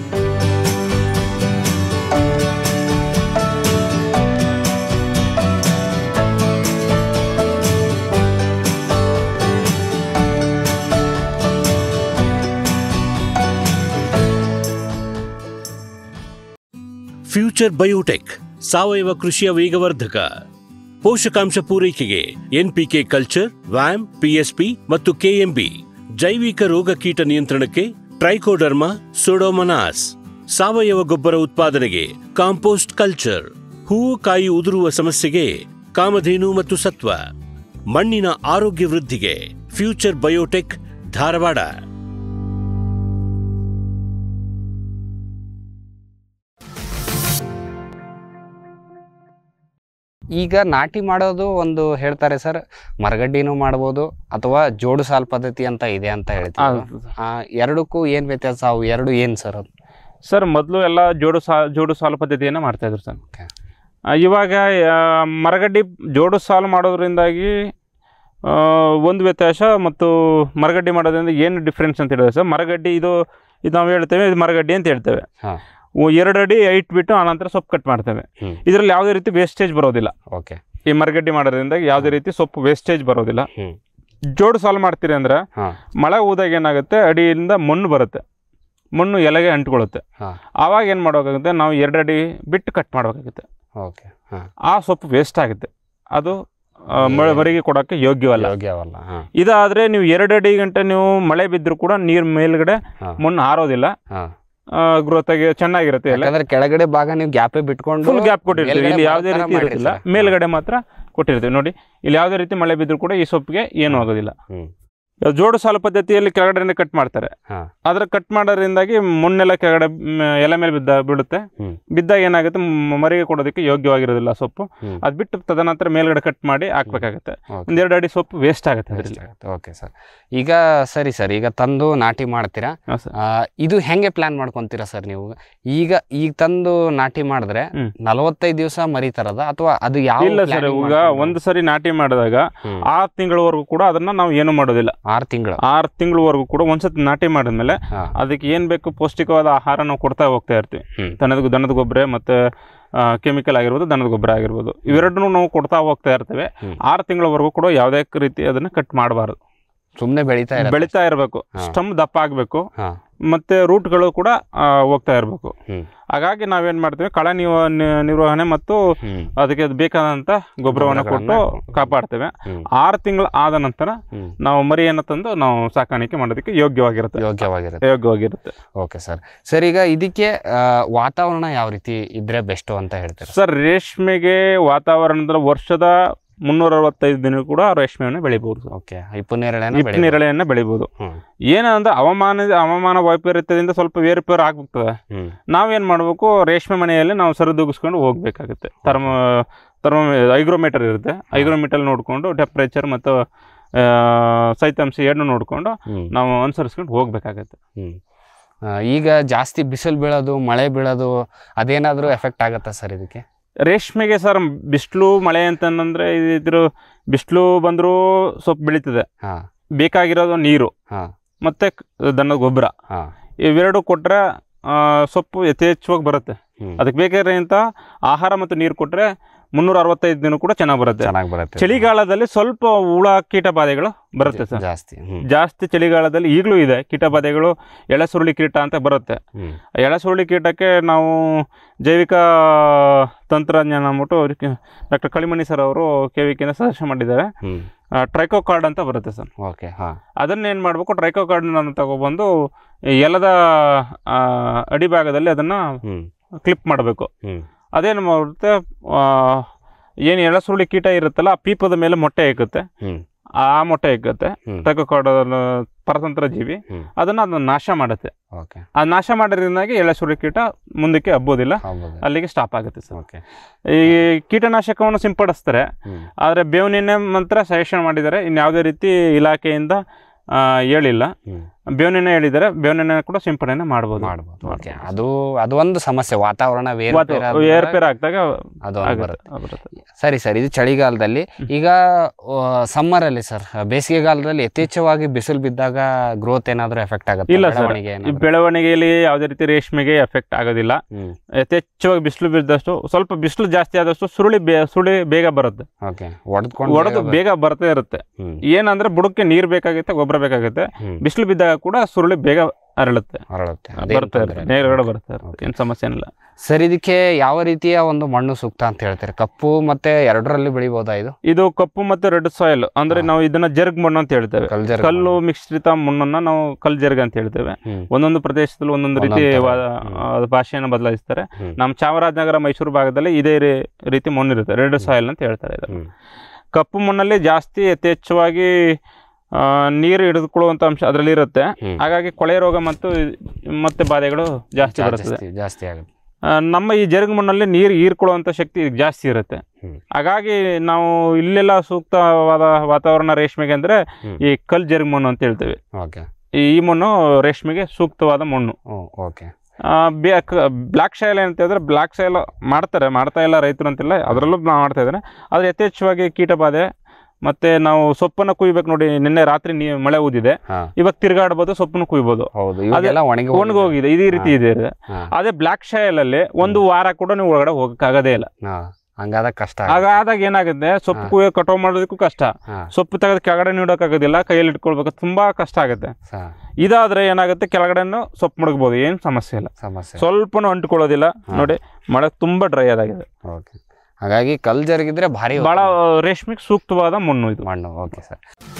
ಫ್ಯೂಚರ್ ಬಯೋಟೆಕ್ ಸಾವಯವ ಕೃಷಿಯ ವೇಗವರ್ಧಕ ಪೋಷಕಾಂಶ ಪೂರೈಕೆಗೆ ಎನ್ಪಿಕೆ ಕಲ್ಚರ್ ವ್ಯಾಮ್ ಪಿಎಸ್ಪಿ ಮತ್ತು ಕೆಎಂಬಿ ಜೈವಿಕ ರೋಗ ಕೀಟ ನಿಯಂತ್ರಣಕ್ಕೆ ಟ್ರೈಕೋಡರ್ಮಾ ಸೊಡೋಮನಾಸ್ ಸಾವಯವ ಗೊಬ್ಬರ ಉತ್ಪಾದನೆಗೆ ಕಾಂಪೋಸ್ಟ್ ಕಲ್ಚರ್ ಹೂವು ಕಾಯಿ ಉದುರುವ ಸಮಸ್ಯೆಗೆ ಕಾಮಧೇನು ಮತ್ತು ಸತ್ವ ಮಣ್ಣಿನ ಆರೋಗ್ಯ ವೃದ್ಧಿಗೆ ಫ್ಯೂಚರ್ ಬಯೋಟೆಕ್ ಧಾರವಾಡ ಈಗ ನಾಟಿ ಮಾಡೋದು ಒಂದು ಹೇಳ್ತಾರೆ ಸರ್ ಮರಗಡ್ಡಿನೂ ಮಾಡ್ಬೋದು ಅಥವಾ ಜೋಡು ಸಾಲ್ ಪದ್ಧತಿ ಅಂತ ಇದೆ ಅಂತ ಹೇಳ್ತೀವಿ ಆ, ಎರಡಕ್ಕೂ ಏನ್ ವ್ಯತ್ಯಾಸ ಅವು ಎರಡು ಏನ್ ಸರ್ ಅದು ಸರ್ ಮೊದಲು ಎಲ್ಲ ಜೋಡು ಸಾ ಜೋಡು ಸಾಲು ಪದ್ಧತಿಯನ್ನು ಮಾಡ್ತಾ ಇದ್ರು ಸರ್ Okay. ಆ, ಇವಾಗ ಆ, ಮರಗಡ್ಡಿ ಜೋಡು ಸಾಲು ಮಾಡೋದ್ರಿಂದಾಗಿ ಆ, ಒಂದು ವ್ಯತ್ಯಾಸ ಮತ್ತು ಮರಗಡ್ಡಿ ಮಾಡೋದ್ರಿಂದ ಏನು ಡಿಫ್ರೆನ್ಸ್ ಅಂತ ಹೇಳಿದ್ರೆ ಸರ್ ಮರಗಡ್ಡಿ ಇದು ಇದು ನಾವು ಹೇಳ್ತೇವೆ ಇದು ಮರಗಡ್ಡಿ ಅಂತ ಹೇಳ್ತೇವೆ ಹಾ. ಉ- ಎರಡು ಅಡಿ ಹೈಟ್ ಬಿಟ್ಟು ಆನಂತರ ಸೊಪ್ಪು ಕಟ್ ಮಾಡ್ತೇವೆ ಹ್ಮ್. ಇದರಲ್ಲಿ ಯಾವುದೇ ರೀತಿ ವೇಸ್ಟೇಜ್ ಬರೋದಿಲ್ಲ ಓಕೆ ಈ ಮರಗಡ್ಡಿ ಮಾಡೋದ್ರಿಂದ ಯಾವುದೇ ರೀತಿ ಸೊಪ್ಪು ವೇಸ್ಟೇಜ್ ಬರೋದಿಲ್ಲ ಹ್ಮ್. ಜೋಡು ಸಾಲು ಮಾಡ್ತೀರಿ ಅಂದ್ರೆ ಹಾ. ಮಳೆ ಹೋದಾಗ ಏನಾಗುತ್ತೆ ಅಡಿಯಿಂದ ಮಣ್ಣು ಬರುತ್ತೆ ಮಣ್ಣು ಎಲೆಗೆ ಅಂಟ್ಕೊಳ್ಳುತ್ತೆ ಹಾ. ಆವಾಗ ಏನು ಮಾಡಬೇಕಾಗುತ್ತೆ ನಾವು ಎರಡು ಅಡಿ ಬಿಟ್ಟು ಕಟ್ ಮಾಡಬೇಕಾಗುತ್ತೆ ಓಕೆ ಹಾ ಆ ಸೊಪ್ಪು ವೇಸ್ಟ್ ಆಗುತ್ತೆ ಅದು ಆ, ಮಳೆ ಬರಿಗೆ ಕೊಡೋಕ್ಕೆ ಯೋಗ್ಯವಲ್ಲ ಯೋಗ್ಯವಲ್ಲ ಹಾ ಇದಾದರೆ ನೀವು ಎರಡು ಅಡಿ ಗಂಟೆ ನೀವು ಮಳೆ ಬಿದ್ದರೂ ಕೂಡ ನೀರು ಮೇಲ್ಗಡೆ ಹಾ. ಮಣ್ಣು ಹಾರೋದಿಲ್ಲ ಹಾ ಗ್ರೋತ್ ಆಗಿ ಚೆನ್ನಾಗಿರುತ್ತೆ ಎಲ್ಲ ಯಾಕಂದ್ರೆ ಕೆಳಗಡೆ ಭಾಗ ನೀವು ಗ್ಯಾಪೇ ಬಿಟ್ಕೊಂಡು ಫುಲ್ ಗ್ಯಾಪ್ ಕೊಟ್ಟಿರ್ತೀವಿ ಮೇಲ್ಗಡೆ ಇಲ್ಲಿ ಬರೋ ಯಾವುದೇ ಥರ ರೀತಿ ಇರೋದಿಲ್ಲ ಮಾಡಿರ್ತೀರ. ಮೇಲ್ಗಡೆ ಮಾತ್ರ ಕೊಟ್ಟಿರ್ತೀವಿ ನೋಡಿ ಇಲ್ಲಿ ಯಾವುದೇ ರೀತಿ ಮಳೆ ಬಿದ್ದರೂ ಕೂಡ ಈ ಸೊಪ್ಪಿಗೆ ಏನೂ ಆಗೋದಿಲ್ಲ ಹ್ಮ್. ಇವಾಗ ಜೋಡು ಸಾಲು ಪದ್ಧತಿಯಲ್ಲಿ ಕೆಳಗಡೆ ಕಟ್ ಮಾಡ್ತಾರೆ ಹಾ. ಆದ್ರೆ ಕಟ್ ಮಾಡೋದ್ರಿಂದಾಗಿ ಮಣ್ಣೆಲ್ಲ ಕೆಳಗಡೆ ಮ್, ಎಲೆ ಮೇಲೆ ಬಿದ್ದ ಬೀಳುತ್ತೆ ಹ್ಮ್. ಬಿದ್ದಾಗ ಏನಾಗುತ್ತೆ ಮ್, ಮರಿಗೆ ಕೊಡೋದಕ್ಕೆ ಯೋಗ್ಯವಾಗಿರೋದಿಲ್ಲ ಆ ಸೊಪ್ಪು ಹ್ಮ್. ಅದು ಬಿಟ್ಟು ತದನಂತರ ಮೇಲ್ಗಡೆ ಕಟ್ ಮಾಡಿ ಹಾಕ್ಬೇಕಾಗತ್ತೆ Okay. ಒಂದೆರಡು ಅಡಿ ಸೊಪ್ಪು ವೇಸ್ಟ್ ಆಗುತ್ತೆ ಅದರಲ್ಲಿ ಓಕೆ ಸರ್ ಈಗ ಸರಿ ಸರ್ ಈಗ ತಂದು ನಾಟಿ ಮಾಡ್ತೀರಾ ಹಾಂ ಸರ್ ಆ, ಇದು ಹೆಂಗೆ ಪ್ಲಾನ್ ಮಾಡ್ಕೊಂತೀರಾ ಸರ್ ನೀವು ಈಗ ಈಗ ತಂದು ನಾಟಿ ಮಾಡಿದ್ರೆ ಹ್ಮ್. ನಲವತ್ತೈದು ದಿವಸ ಮರಿತಾರದ ಅಥವಾ ಅದು ಯಾವ ಇಲ್ಲ ಸರ್ planning ಈಗ ಮಾಡ್ಕೊಂಡು? ಒಂದು ಸರಿ ನಾಟಿ ಮಾಡಿದಾಗ ಹ್ಮ್. ಆರು ತಿಂಗಳವರೆಗೂ ಕೂಡ ಅದನ್ನ ನಾವು ಏನು ಮಾಡೋದಿಲ್ಲ ಆರು ತಿಂಗಳು ಆರು ತಿಂಗಳವರೆಗೂ ಕೂಡ ಒಂದ್ಸತಿ ನಾಟಿ ಮಾಡಿದ್ಮೇಲೆ ಹಾ. ಅದಕ್ಕೆ ಏನು ಬೇಕು ಪೌಷ್ಟಿಕವಾದ ಆಹಾರ ನಾವು ಕೊಡ್ತಾ ಹೋಗ್ತಾ ಇರ್ತೀವಿ ಹ್ಮ್. ದನದ ದನದ ಗೊಬ್ಬರ ಮತ್ತು ಕೆಮಿಕಲ್ ಆಗಿರ್ಬೋದು ದನದ ಗೊಬ್ಬರ ಆಗಿರ್ಬೋದು ಇವೆರಡನ್ನೂ ನಾವು ಕೊಡ್ತಾ ಹೋಗ್ತಾ ಇರ್ತೇವೆ ಹ್ಮ್. ಆರು ತಿಂಗಳವರೆಗೂ ಕೂಡ ಯಾವುದೇ ರೀತಿ ಅದನ್ನು ಕಟ್ ಮಾಡಬಾರ್ದು ಸುಮ್ನೆ ಬೆಳೀತಾ ಇರತ್ತೆ. ಬೆಳೀತಾ ಇರಬೇಕು ಹಾ. ಸ್ಟಮ್ ದಪ್ಪ ಆಗಬೇಕು ಹಾ. ಮತ್ತು ರೂಟ್ಗಳು ಕೂಡ ಆ, ಹೋಗ್ತಾ ಇರಬೇಕು ಹ್ಮ್. ಹಾಗಾಗಿ ನಾವೇನು ಮಾಡ್ತೀವಿ ಕಳೆ ನಿವ ನಿ- ನಿರ್ವಹಣೆ ಮತ್ತು ಹ್ಮ್. ಅದಕ್ಕೆ ಅದು ಬೇಕಾದಂಥ ಗೊಬ್ಬರವನ್ನು ಕೊಟ್ಟು ಗೊಬ್ಬರಗಳನ್ನ ಕಾಪಾಡ್ತೇವೆ ಹ್ಮ್. ಆರು ತಿಂಗಳು ಆದ ನಂತರ ಹ್ಮ್. ನಾವು ಮರಿಯನ್ನು ತಂದು ನಾವು ಸಾಕಾಣಿಕೆ ಮಾಡೋದಕ್ಕೆ ಯೋಗ್ಯವಾಗಿರುತ್ತೆ ಯೋಗ್ಯವಾಗಿರುತ್ತೆ ಯೋಗ್ಯವಾಗಿರುತ್ತೆ ಓಕೆ ಸರ್ ಸರ್ ಈಗ ಇದಕ್ಕೆ ಆ, ವಾತಾವರಣ ಯಾವ ರೀತಿ ಇದ್ರೆ ಬೆಸ್ಟ್ ಅಂತ ಹೇಳ್ತೀರಾ ಸರ್ ರೇಷ್ಮೆಗೆ ವಾತಾವರಣದ ವರ್ಷದ ಮುನ್ನೂರ ಅರವತ್ತೈದು ದಿನ ಕೂಡ ರೇಷ್ಮೆಯನ್ನು ಬೆಳಿಬಹುದು ಓಕೆ ಹಿಪ್ಪು ನೇರಳೆನ ಹಿಪ್ಪು ಬೆಳಿಬೋದು. ನೇರಳೆಯನ್ನು ಬೆಳಿಬಹುದು ಹ್ಮ್. ಏನಂದ್ರೆ ಹವಾಮಾನ ಹವಾಮಾನ ವೈಪರೀತ್ಯದಿಂದ ಸ್ವಲ್ಪ ಏರುಪೇರು ಆಗ್ಬಿಡ್ತದೆ ಹ್ಮ್. ನಾವೇನು ಮಾಡಬೇಕು ರೇಷ್ಮೆ ಮನೆಯಲ್ಲಿ ನಾವು ಸರಿದೂಗಿಸ್ಕೊಂಡು ಹೋಗ್ಬೇಕಾಗುತ್ತೆ ಥರ್ಮ ಥರ್ಮ ಐಗ್ರೋಮೀಟರ್ ಇರುತ್ತೆ ಐಗ್ರೋಮೀಟರ್ ನೋಡಿಕೊಂಡು ಟೆಂಪ್ರೇಚರ್ ಮತ್ತು ಆ, ಸೈತಾಂಶ ಎರಡು ನೋಡಿಕೊಂಡು ಹ್ಮ್. ನಾವು ಅನುಸರಿಸ್ಕೊಂಡು ಹೋಗ್ಬೇಕಾಗತ್ತೆ ಹ್ಮ್. ಆ, ಈಗ ಜಾಸ್ತಿ ಬಿಸಿಲು ಬೀಳೋದು ಮಳೆ ಬೀಳೋದು ಅದೇನಾದರೂ ಎಫೆಕ್ಟ್ ಆಗುತ್ತಾ ಸರ್ ಇದಕ್ಕೆ ರೇಷ್ಮೆಗೆ ಸರ್ ಬಿಸಿಲು ಮಳೆ ಅಂತಂದ್ರೆ ಇದ್ರ ಬಿಸಿಲು ಬಂದರೂ ಸ್ವಲ್ಪ ಬೆಳೀತದೆ ಹಾ ಬೇಕಾಗಿರೋದು ನೀರು ಹಾ ಮತ್ತು ದನದ ಗೊಬ್ಬರ ಹಾ ಇವೆರಡು ಕೊಟ್ಟರೆ ಸೊಪ್ಪು ಯಥೇಚ್ಛವಾಗಿ ಬರುತ್ತೆ ಹ್ಮ್. ಅದಕ್ಕೆ ಬೇಕಾಗಿರೋಂಥ ಆಹಾರ ಮತ್ತು ನೀರು ಕೊಟ್ಟರೆ ಮುನ್ನೂರ ಅರವತ್ತೈದು ದಿನ ಕೂಡ ಚೆನ್ನಾಗಿ ಬರುತ್ತೆ ಚೆನ್ನಾಗಿ ಬರುತ್ತೆ ಚಳಿಗಾಲದಲ್ಲಿ ಸ್ವಲ್ಪ ಹುಳ ಕೀಟ ಬಾಧೆಗಳು ಬರುತ್ತೆ ಸರ್ ಜಾಸ್ತಿ ಹ್ಮ್ ಜಾಸ್ತಿ ಚಳಿಗಾಲದಲ್ಲಿ ಈಗಲೂ ಇದೆ ಕೀಟ ಬಾಧೆಗಳು ಎಳೆಸುರುಳಿ ಕೀಟ ಅಂತ ಬರುತ್ತೆ ಹ್ಮ್ ಎಳೆಸುರುಳಿ ಕೀಟಕ್ಕೆ ನಾವು ಜೈವಿಕ ತಂತ್ರಜ್ಞಾನ ಅಂದ್ಬಿಟ್ಟು ಡಾಕ್ಟರ್ ಕಳಿಮಣಿ ಸರ್ ಅವರು ಕೆ ವಿ ಕೆನ ಸಜೆಷನ್ ಮಾಡಿದ್ದಾರೆ ಹ್ಮ್ ಟ್ರೈಕೋ ಕಾರ್ಡ್ ಅಂತ ಬರುತ್ತೆ ಸರ್ ಓಕೆ ಹಾ ಅದನ್ನ ಏನು ಮಾಡಬೇಕು ಟ್ರೈಕೋ ಕಾರ್ಡ್ನ ತಗೊಬಂದು ಈ ಎಲದ ಆ, ಅಡಿಭಾಗದಲ್ಲಿ ಅದನ್ನು ಹ್ಮ್ ಕ್ಲಿಪ್ ಮಾಡಬೇಕು ಹ್ಮ್ ಅದೇನು ಮಾಡುತ್ತೆ ಏನು ಎಳಸುರುಳಿ ಕೀಟ ಇರುತ್ತಲ್ಲ ಆ ಪೀಪದ ಮೇಲೆ ಮೊಟ್ಟೆ ಇಕ್ಕುತ್ತೆ ಹ್ಮ್ ಆ ಮೊಟ್ಟೆ ಇಕ್ಕುತ್ತೆ ಹ್ಮ್. ಟ್ರೈಕೋ ಕಾರ್ಡ್ ಪರತಂತ್ರ ಜೀವಿ ಹ್ಮ್. ಅದನ್ನು ಅದನ್ನ ನಾಶ ಮಾಡುತ್ತೆ ಓಕೆ ಆ ನಾಶ ಮಾಡೋದ್ರಿಂದಾಗಿ ಎಳೆಸುರುಳಿ ಕೀಟ ಮುಂದಕ್ಕೆ ಹಬ್ಬೋದಿಲ್ಲ ಹೌದು ಅಲ್ಲಿಗೆ ಸ್ಟಾಪ್ ಆಗುತ್ತೆ ಸರ್ ಓಕೆ ಈ ಕೀಟನಾಶಕವನ್ನು ಸಿಂಪಡಿಸ್ತಾರೆ ಹ್ಮ್ ಆದರೆ ಬೇವಿನೆಣ್ಣೆ ಮಾತ್ರ ಸಜೆಷನ್ ಮಾಡಿದ್ದಾರೆ ಇನ್ಯಾವುದೇ ರೀತಿ ಇಲಾಖೆಯಿಂದ ಆ, ಹೇಳಿಲ್ಲ ಹ್ಮ್ ಬೇವಿನೆಣ್ಣೆ ಹೇಳಿದ್ದಾರೆ ಬೇವಿನೆಣ್ಣೆ ಕೂಡ ಸಿಂಪಡಣೆ ಮಾಡ್ಬೋದು ಮಾಡ್ಬೋದು ಓಕೆ ಅದು ಅದು ಒಂದು ಸಮಸ್ಯೆ ವಾತಾವರಣ ವಾತ- ಏರುಪೇರು ಆದಾಗ ಏರ್ಪೇರ್ ಆಗ್ದಾಗ ಅದು ಒಂದು ಆಗುತ್ತೆ, ಬರುತ್ತೆ ಬರುತ್ತೆ. ಸರಿ ಸರ್ ಇದು ಚಳಿಗಾಲದಲ್ಲಿ ಈಗ ಸಮ್ಮರಲ್ಲಿ ಸರ್ ಬೇಸಿಗೆಗಾಲದಲ್ಲಿ ಯಥೇಚ್ಛವಾಗಿ ಬಿಸಿಲು ಬಿದ್ದಾಗ ಗ್ರೋತ್ ಏನಾದರೂ ಎಫೆಕ್ಟ್ ಆಗುತ್ತೆ ಇಲ್ಲ ಸರ್ ಬೆಳವಣಿಗೆ ಈ ಏನಾದ್ರು? ಬೆಳವಣಿಗೆಯಲ್ಲಿ ಯಾವುದೇ ರೀತಿ ರೇಷ್ಮೆಗೆ ಎಫೆಕ್ಟ್ ಆಗೋದಿಲ್ಲ ಹ್ಮ್ ಯಥೇಚ್ಛವಾಗಿ ಬಿಸಿಲು ಬಿದ್ದಷ್ಟು ಸ್ವಲ್ಪ ಬಿಸಿಲು ಜಾಸ್ತಿ ಆದಷ್ಟು ಸುರುಳಿ ಬೇ ಸುರುಳಿ ಬೇಗ ಬರುತ್ತೆ ಓಕೆ ಹೊಡೆದ್ಕೊಂಡು ಒಡೆದು ಬೇಗ ಬರ್ತಾ ಇರುತ್ತೆ ಹ್ಮ್ ಏನಂದ್ರೆ ಬುಡಕ್ಕೆ ನೀರು ಬೇಕಾಗುತ್ತೆ ಗೊಬ್ಬರ ಬೇಕಾಗುತ್ತೆ ಹ್ಮ್ ಬಿಸಿಲು ಬಿದ್ದಾಗ ಕೂಡ ಸುರುಳಿ ಬೇಗ ಅರಳುತ್ತೆ ಹರಳುತ್ತೆ ಅದೇನ್ ಬರ್ತಾ ಇರುತ್ತೆ ತೊಂದ್ರೆ ಇಲ್ಲ. ನೇರಗಡೆ ಬರ್ತಾ ಇರುತ್ತೆ Okay. ಏನು ಸಮಸ್ಯೆ ಏನಿಲ್ಲ ಸರ್ ಇದಕ್ಕೆ ಯಾವ ರೀತಿಯ ಒಂದು ಮಣ್ಣು ಸೂಕ್ತ ಅಂತ ಹೇಳ್ತಾರೆ ಕಪ್ಪು ಮತ್ತೆ ಎರಡರಲ್ಲಿ ಬೆಳಿಬೋದಾ ಇದು ಇದು ಕಪ್ಪು ಮತ್ತು ರೆಡ್ ಸಾಯಿಲ್ ಅಂದ್ರೆ ಹಾ. ನಾವು ಇದನ್ನ ಜರ್ಗ್ ಮಣ್ಣು ಅಂತ ಹೇಳ್ತೇವೆ ಕಲ್ಜರ್ ಕಲ್ಲು ಮಿಶ್ರಿತ ಮಣ್ಣನ್ನ ನಾವು ಕಲ್ ಜರ್ಗ್ ಅಂತ ಹೇಳ್ತೇವೆ ಹ್ಮ್. ಒಂದೊಂದು ಪ್ರದೇಶದಲ್ಲಿ ಒಂದೊಂದು ರೀತಿ ಒಂದೊಂದ್ ತರ. ವಾ- ಹ್ಮ್. ಆ, ಭಾಷೆಯನ್ನು ಬದಲಾಯಿಸ್ತಾರೆ ಹ್ಮ್. ನಮ್ಮ ಚಾಮರಾಜನಗರ ಮೈಸೂರು ಭಾಗದಲ್ಲಿ ಇದೇ ರೀ- ರೀತಿ ಮಣ್ಣು ಇರುತ್ತೆ ರೆಡ್ ಸಾಯಿಲ್ ಅಂತ ಹೇಳ್ತಾರೆ ಇದು ಹ್ಮ್. ಕಪ್ಪು ಮಣ್ಣಲ್ಲಿ ಜಾಸ್ತಿ ಯಥೇಚ್ಛವಾಗಿ ಆ, ನೀರು ಹಿಡಿದುಕೊಳ್ಳುವಂತ ಅಂಶ ಅದರಲ್ಲಿ ಇರುತ್ತೆ ಹ್ಮ್. ಹಾಗಾಗಿ ಕೊಳೆ ರೋಗ ಮತ್ತು ಮತ್ತೆ ಬಾಧೆಗಳು ಜಾಸ್ತಿ ಬರುತ್ತದೆ ಜಾಸ್ತಿ ಜಾಸ್ತಿ ಆಗುತ್ತೆ ಆ, ನಮ್ಮ ಈ ಜರುಗು ಮಣ್ಣಲ್ಲಿ ನೀರು ಹೀರ್ಕೊಳ್ಳುವಂಥ ಶಕ್ತಿ ಇದಕ್ಕೆ ಜಾಸ್ತಿ ಇರುತ್ತೆ ಹ್ಮ್. ಹಾಗಾಗಿ ನಾವು ಇಲ್ಲೆಲ್ಲ ಸೂಕ್ತವಾದ ವಾತಾವರಣ ರೇಷ್ಮೆಗೆ ಅಂದರೆ ಹ್ಮ್. ಈ ಕಲ್ ಜರುಗು ಮಣ್ಣು ಅಂತ ಹೇಳ್ತೇವೆ ಓಕೆ ಈ ಈ ಮಣ್ಣು ರೇಷ್ಮೆಗೆ ಸೂಕ್ತವಾದ ಮಣ್ಣು ಓ ಓಕೆ ಬ್ಲ್ಯಾಕ್ ಶೈಲ್ ಅಂತ ಹೇಳಿದ್ರೆ ಬ್ಲ್ಯಾಕ್ ಶೈಲ್ ಮಾಡ್ತಾರೆ ಮಾಡ್ತಾ ಇಲ್ಲ ರೈತರು ಅಂತಿಲ್ಲ ಅದರಲ್ಲೂ ಮಾಡ್ತಾ ಇದ್ದಾರೆ ಆದರೆ ಯಥೇಚ್ಛವಾಗಿ ಕೀಟಬಾಧೆ ಮತ್ತೆ ನಾವು ಸೊಪ್ಪನ್ನು ಕುಯ್ಬೇಕು ನೋಡಿ ನಿನ್ನೆ ರಾತ್ರಿ ನೀ ಮಳೆ ಊದಿದೆ ಹಾ ಇವಾಗ ತಿರ್ಗಾಡ್ಬೋದು ಸೊಪ್ಪನ್ನು ಕುಯ್ಬೋದು ಹೌದು ಇವಾಗೆಲ್ಲ ಒಣಗಿ ಒಣಗೋಗಿದೆ ಇದೇ ರೀತಿ ಇದೆ ಹಾ. ಅದೇ ಬ್ಲ್ಯಾಕ್ ಶೈಲಲ್ಲಿ ಒಂದು ವಾರ ಕೂಡ ನೀವು ಒಳಗಡೆ ಹೋಗಕ್ಕಾಗದೇ ಇಲ್ಲ ಹಾ ಹಂಗಾದಾಗ ಕಷ್ಟ ಆಗುತ್ತೆ. ಹಾಗಾದಾಗ ಏನಾಗುತ್ತೆ ಸೊಪ್ಪು ಹಾ. ಕುಯ್ಯೋ ಕಟಾವ್ ಮಾಡೋದಕ್ಕೂ ಕಷ್ಟ ಹಾ ಸೊಪ್ಪು ತೆಗೆದು ಕೆಳಗಡೆ ನೀಡೋಕ್ಕಾಗೋದಿಲ್ಲ ಕೈಯಲ್ಲಿ ಇಟ್ಕೊಳ್ಬೇಕು ತುಂಬಾ ಕಷ್ಟ ಆಗುತ್ತೆ ಸ- ಇದಾದ್ರೆ ಏನಾಗುತ್ತೆ ಕೆಳಗಡೆನೂ ಸೊಪ್ಪು ಮುಳುಗ್ಬೋದು ಏನು ಸಮಸ್ಯೆ ಇಲ್ಲ ಸಮಸ್ಯೆ ಸ್ವಲ್ಪನೂ ಅಂಟ್ಕೊಳ್ಳೋದಿಲ್ಲ ಹಾ. ನೋಡಿ ಮಳೆ ತುಂಬಾ ಡ್ರೈ ಆದಾಗಿದೆ ಓಕೆ ಹಾಗಾಗಿ ಕಲ್ ಜರುಗಿದ್ರೆ ಭಾರಿ ಭಾಳ ರೇಷ್ಮೆಗೆ ಸೂಕ್ತವಾದ ಮಣ್ಣು ಇದು ಮಣ್ಣು ಓಕೆ ಸರ್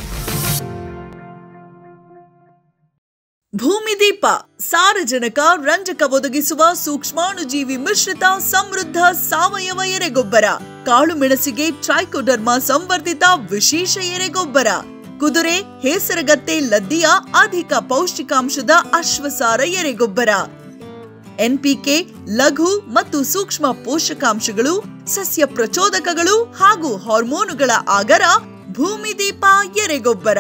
ಭೂಮಿದೀಪ ಸಾರಜನಕ ರಂಜಕ ಒದಗಿಸುವ ಸೂಕ್ಷ್ಮಾಣುಜೀವಿ ಮಿಶ್ರಿತ ಸಮೃದ್ಧ ಸಾವಯವ ಎರೆಗೊಬ್ಬರ ಕಾಳು ಮೆಣಸಿಗೆ ಟ್ರೈಕೋಡರ್ಮಾ ಸಂವರ್ಧಿತ ವಿಶೇಷ ಎರೆಗೊಬ್ಬರ ಕುದುರೆ ಹೇಸರಗತ್ತೆ ಲದ್ದಿಯ ಅಧಿಕ ಪೌಷ್ಟಿಕಾಂಶದ ಅಶ್ವಸಾರ ಎರೆಗೊಬ್ಬರ ಎನ್ಪಿಕೆ ಲಘು ಮತ್ತು ಸೂಕ್ಷ್ಮ ಪೋಷಕಾಂಶಗಳು ಸಸ್ಯ ಪ್ರಚೋದಕಗಳು ಹಾಗೂ ಹಾರ್ಮೋನುಗಳ ಆಗರ ಭೂಮಿದೀಪ ಎರೆಗೊಬ್ಬರ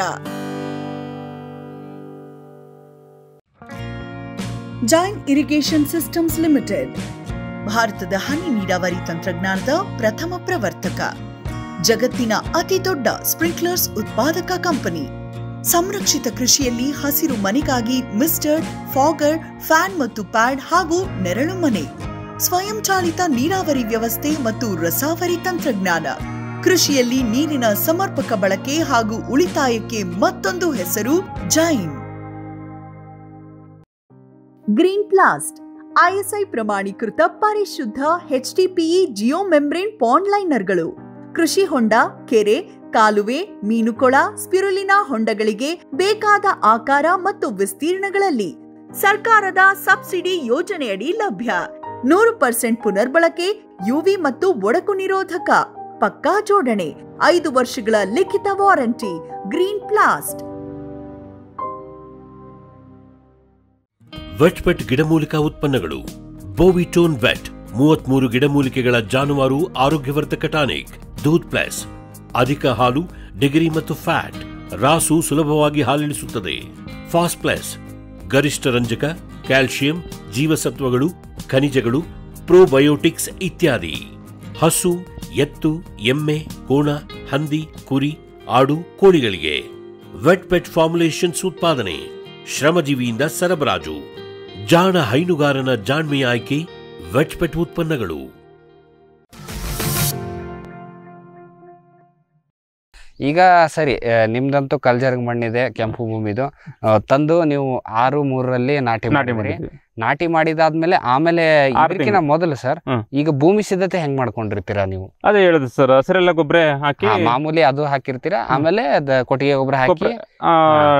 ಜೈನ್ ಇರಿಗೇಷನ್ ಸಿಸ್ಟಮ್ಸ್ ಲಿಮಿಟೆಡ್ ಭಾರತದ ಹನಿ ನೀರಾವರಿ ತಂತ್ರಜ್ಞಾನದ ಪ್ರಥಮ ಪ್ರವರ್ತಕ ಜಗತ್ತಿನ ಅತಿ ದೊಡ್ಡ ಸ್ಪ್ರಿಂಕ್ಲರ್ಸ್ ಉತ್ಪಾದಕ ಕಂಪನಿ ಸಂರಕ್ಷಿತ ಕೃಷಿಯಲ್ಲಿ ಹಸಿರು ಮನೆಗಾಗಿ ಮಿಸ್ಟರ್ ಫಾಗರ್ ಫ್ಯಾನ್ ಮತ್ತು ಪ್ಯಾಡ್ ಹಾಗೂ ನೆರಳು ಮನೆ ಸ್ವಯಂಚಾಲಿತ ನೀರಾವರಿ ವ್ಯವಸ್ಥೆ ಮತ್ತು ರಸಾವರಿ ತಂತ್ರಜ್ಞಾನ ಕೃಷಿಯಲ್ಲಿ ನೀರಿನ ಸಮರ್ಪಕ ಬಳಕೆ ಹಾಗೂ ಉಳಿತಾಯಕ್ಕೆ ಮತ್ತೊಂದು ಹೆಸರು ಜೈನ್ ಗ್ರೀನ್ ಪ್ಲಾಸ್ಟ್ ಐಎಸ್ಐ ಪ್ರಮಾಣೀಕೃತ ಪರಿಶುದ್ಧ ಎಚ್ಡಿಪಿಇ ಜಿಯೋ ಮೆಂಬ್ರೇನ್ ಪಾಂಡ್ ಲೈನರ್ಗಳು ಕೃಷಿ ಹೊಂಡ ಕೆರೆ ಕಾಲುವೆ ಮೀನುಕೊಳ ಸ್ಪಿರುಲಿನಾ ಹೊಂಡಗಳಿಗೆ ಬೇಕಾದ ಆಕಾರ ಮತ್ತು ವಿಸ್ತೀರ್ಣಗಳಲ್ಲಿ ಸರ್ಕಾರದ ಸಬ್ಸಿಡಿ ಯೋಜನೆಯಡಿ ಲಭ್ಯ ನೂರು ಪರ್ಸೆಂಟ್ ಪುನರ್ಬಳಕೆ ಯುವಿ ಮತ್ತು ಒಡಕು ನಿರೋಧಕ ಪಕ್ಕಾ ಜೋಡಣೆ ಐದು ವರ್ಷಗಳ ಲಿಖಿತ ವಾರಂಟಿ ಗ್ರೀನ್ ಪ್ಲಾಸ್ಟ್ ವೆಟ್ಪೆಟ್ ಗಿಡಮೂಲಿಕಾ ಉತ್ಪನ್ನಗಳು ಬೋವಿಟೋನ್ ವೆಟ್ ಮೂವತ್ಮೂರು ಗಿಡಮೂಲಿಕೆಗಳ ಜಾನುವಾರು ಆರೋಗ್ಯವರ್ಧಕ ಟಾನಿಕ್ ದೂದ್ ಪ್ಲಸ್ ಅಧಿಕ ಹಾಲು ಡಿಗ್ರಿ ಮತ್ತು ಫ್ಯಾಟ್ ರಾಸು ಸುಲಭವಾಗಿ ಹಾಲಿಳಿಸುತ್ತದೆ ಫಾಸ್ಟ್ ಪ್ಲಸ್ ಗರಿಷ್ಠ ರಂಜಕ ಕ್ಯಾಲ್ಸಿಯಂ ಜೀವಸತ್ವಗಳು ಖನಿಜಗಳು ಪ್ರೋಬಯೋಟಿಕ್ಸ್ ಇತ್ಯಾದಿ ಹಸು ಎತ್ತು ಎಮ್ಮೆ ಕೋಣ ಹಂದಿ ಕುರಿ ಆಡು ಕೋಳಿಗಳಿಗೆ ವೆಟ್ ಪೆಟ್ ಫಾರ್ಮುಲೇಷನ್ಸ್ ಉತ್ಪಾದನೆ ಶ್ರಮಜೀವಿಯಿಂದ ಸರಬರಾಜು ಜಾಣ ಹೈನುಗಾರನ ಜಾಣ್ಮೆಯ ಆಯ್ಕೆ ವೆಟ್ ಪೆಟ್ ಉತ್ಪನ್ನಗಳು ಈಗ ಸರಿ ಆ, ನಿಮ್ದಂತೂ ಕಲ್ಜರ್ಗ್ ಮಣ್ಣಿದೆ ಕೆಂಪು ಭೂಮಿದು ಆ, ತಂದು ನೀವು ಆರು ಮೂರರಲ್ಲಿ ನಾಟಿ ನಾಟಿ ಮಾಡಿದ್ರಿ ಮಾಡಿದ್ವಿ ನಾಟಿ ಮಾಡಿದಾದ್ಮೇಲೆ ಆಮೇಲೆ ಆರು ಇದಕ್ಕಿಂತ ಮೊದಲು ಸರ್ ಹ್ಮ್. ಈಗ ಭೂಮಿ ಸಿದ್ಧತೆ ಹೆಂಗ್ ಮಾಡ್ಕೊಂಡಿರ್ತೀರಾ ನೀವು ಅದೇ ಹೇಳುದು ಸರ್ ಹಸಿರೆಲ್ಲ ಗೊಬ್ಬರ ಹಾಕಿ ಆ, ಮಾಮೂಲಿ ಅದು ಹಾಕಿರ್ತೀರಾ ಆಮೇಲೆ ಅದ ಕೊಟ್ಟಿಗೆ ಗೊಬ್ಬರ ಹಾಕಿ ಗೊಬ್ಬರ ಆ,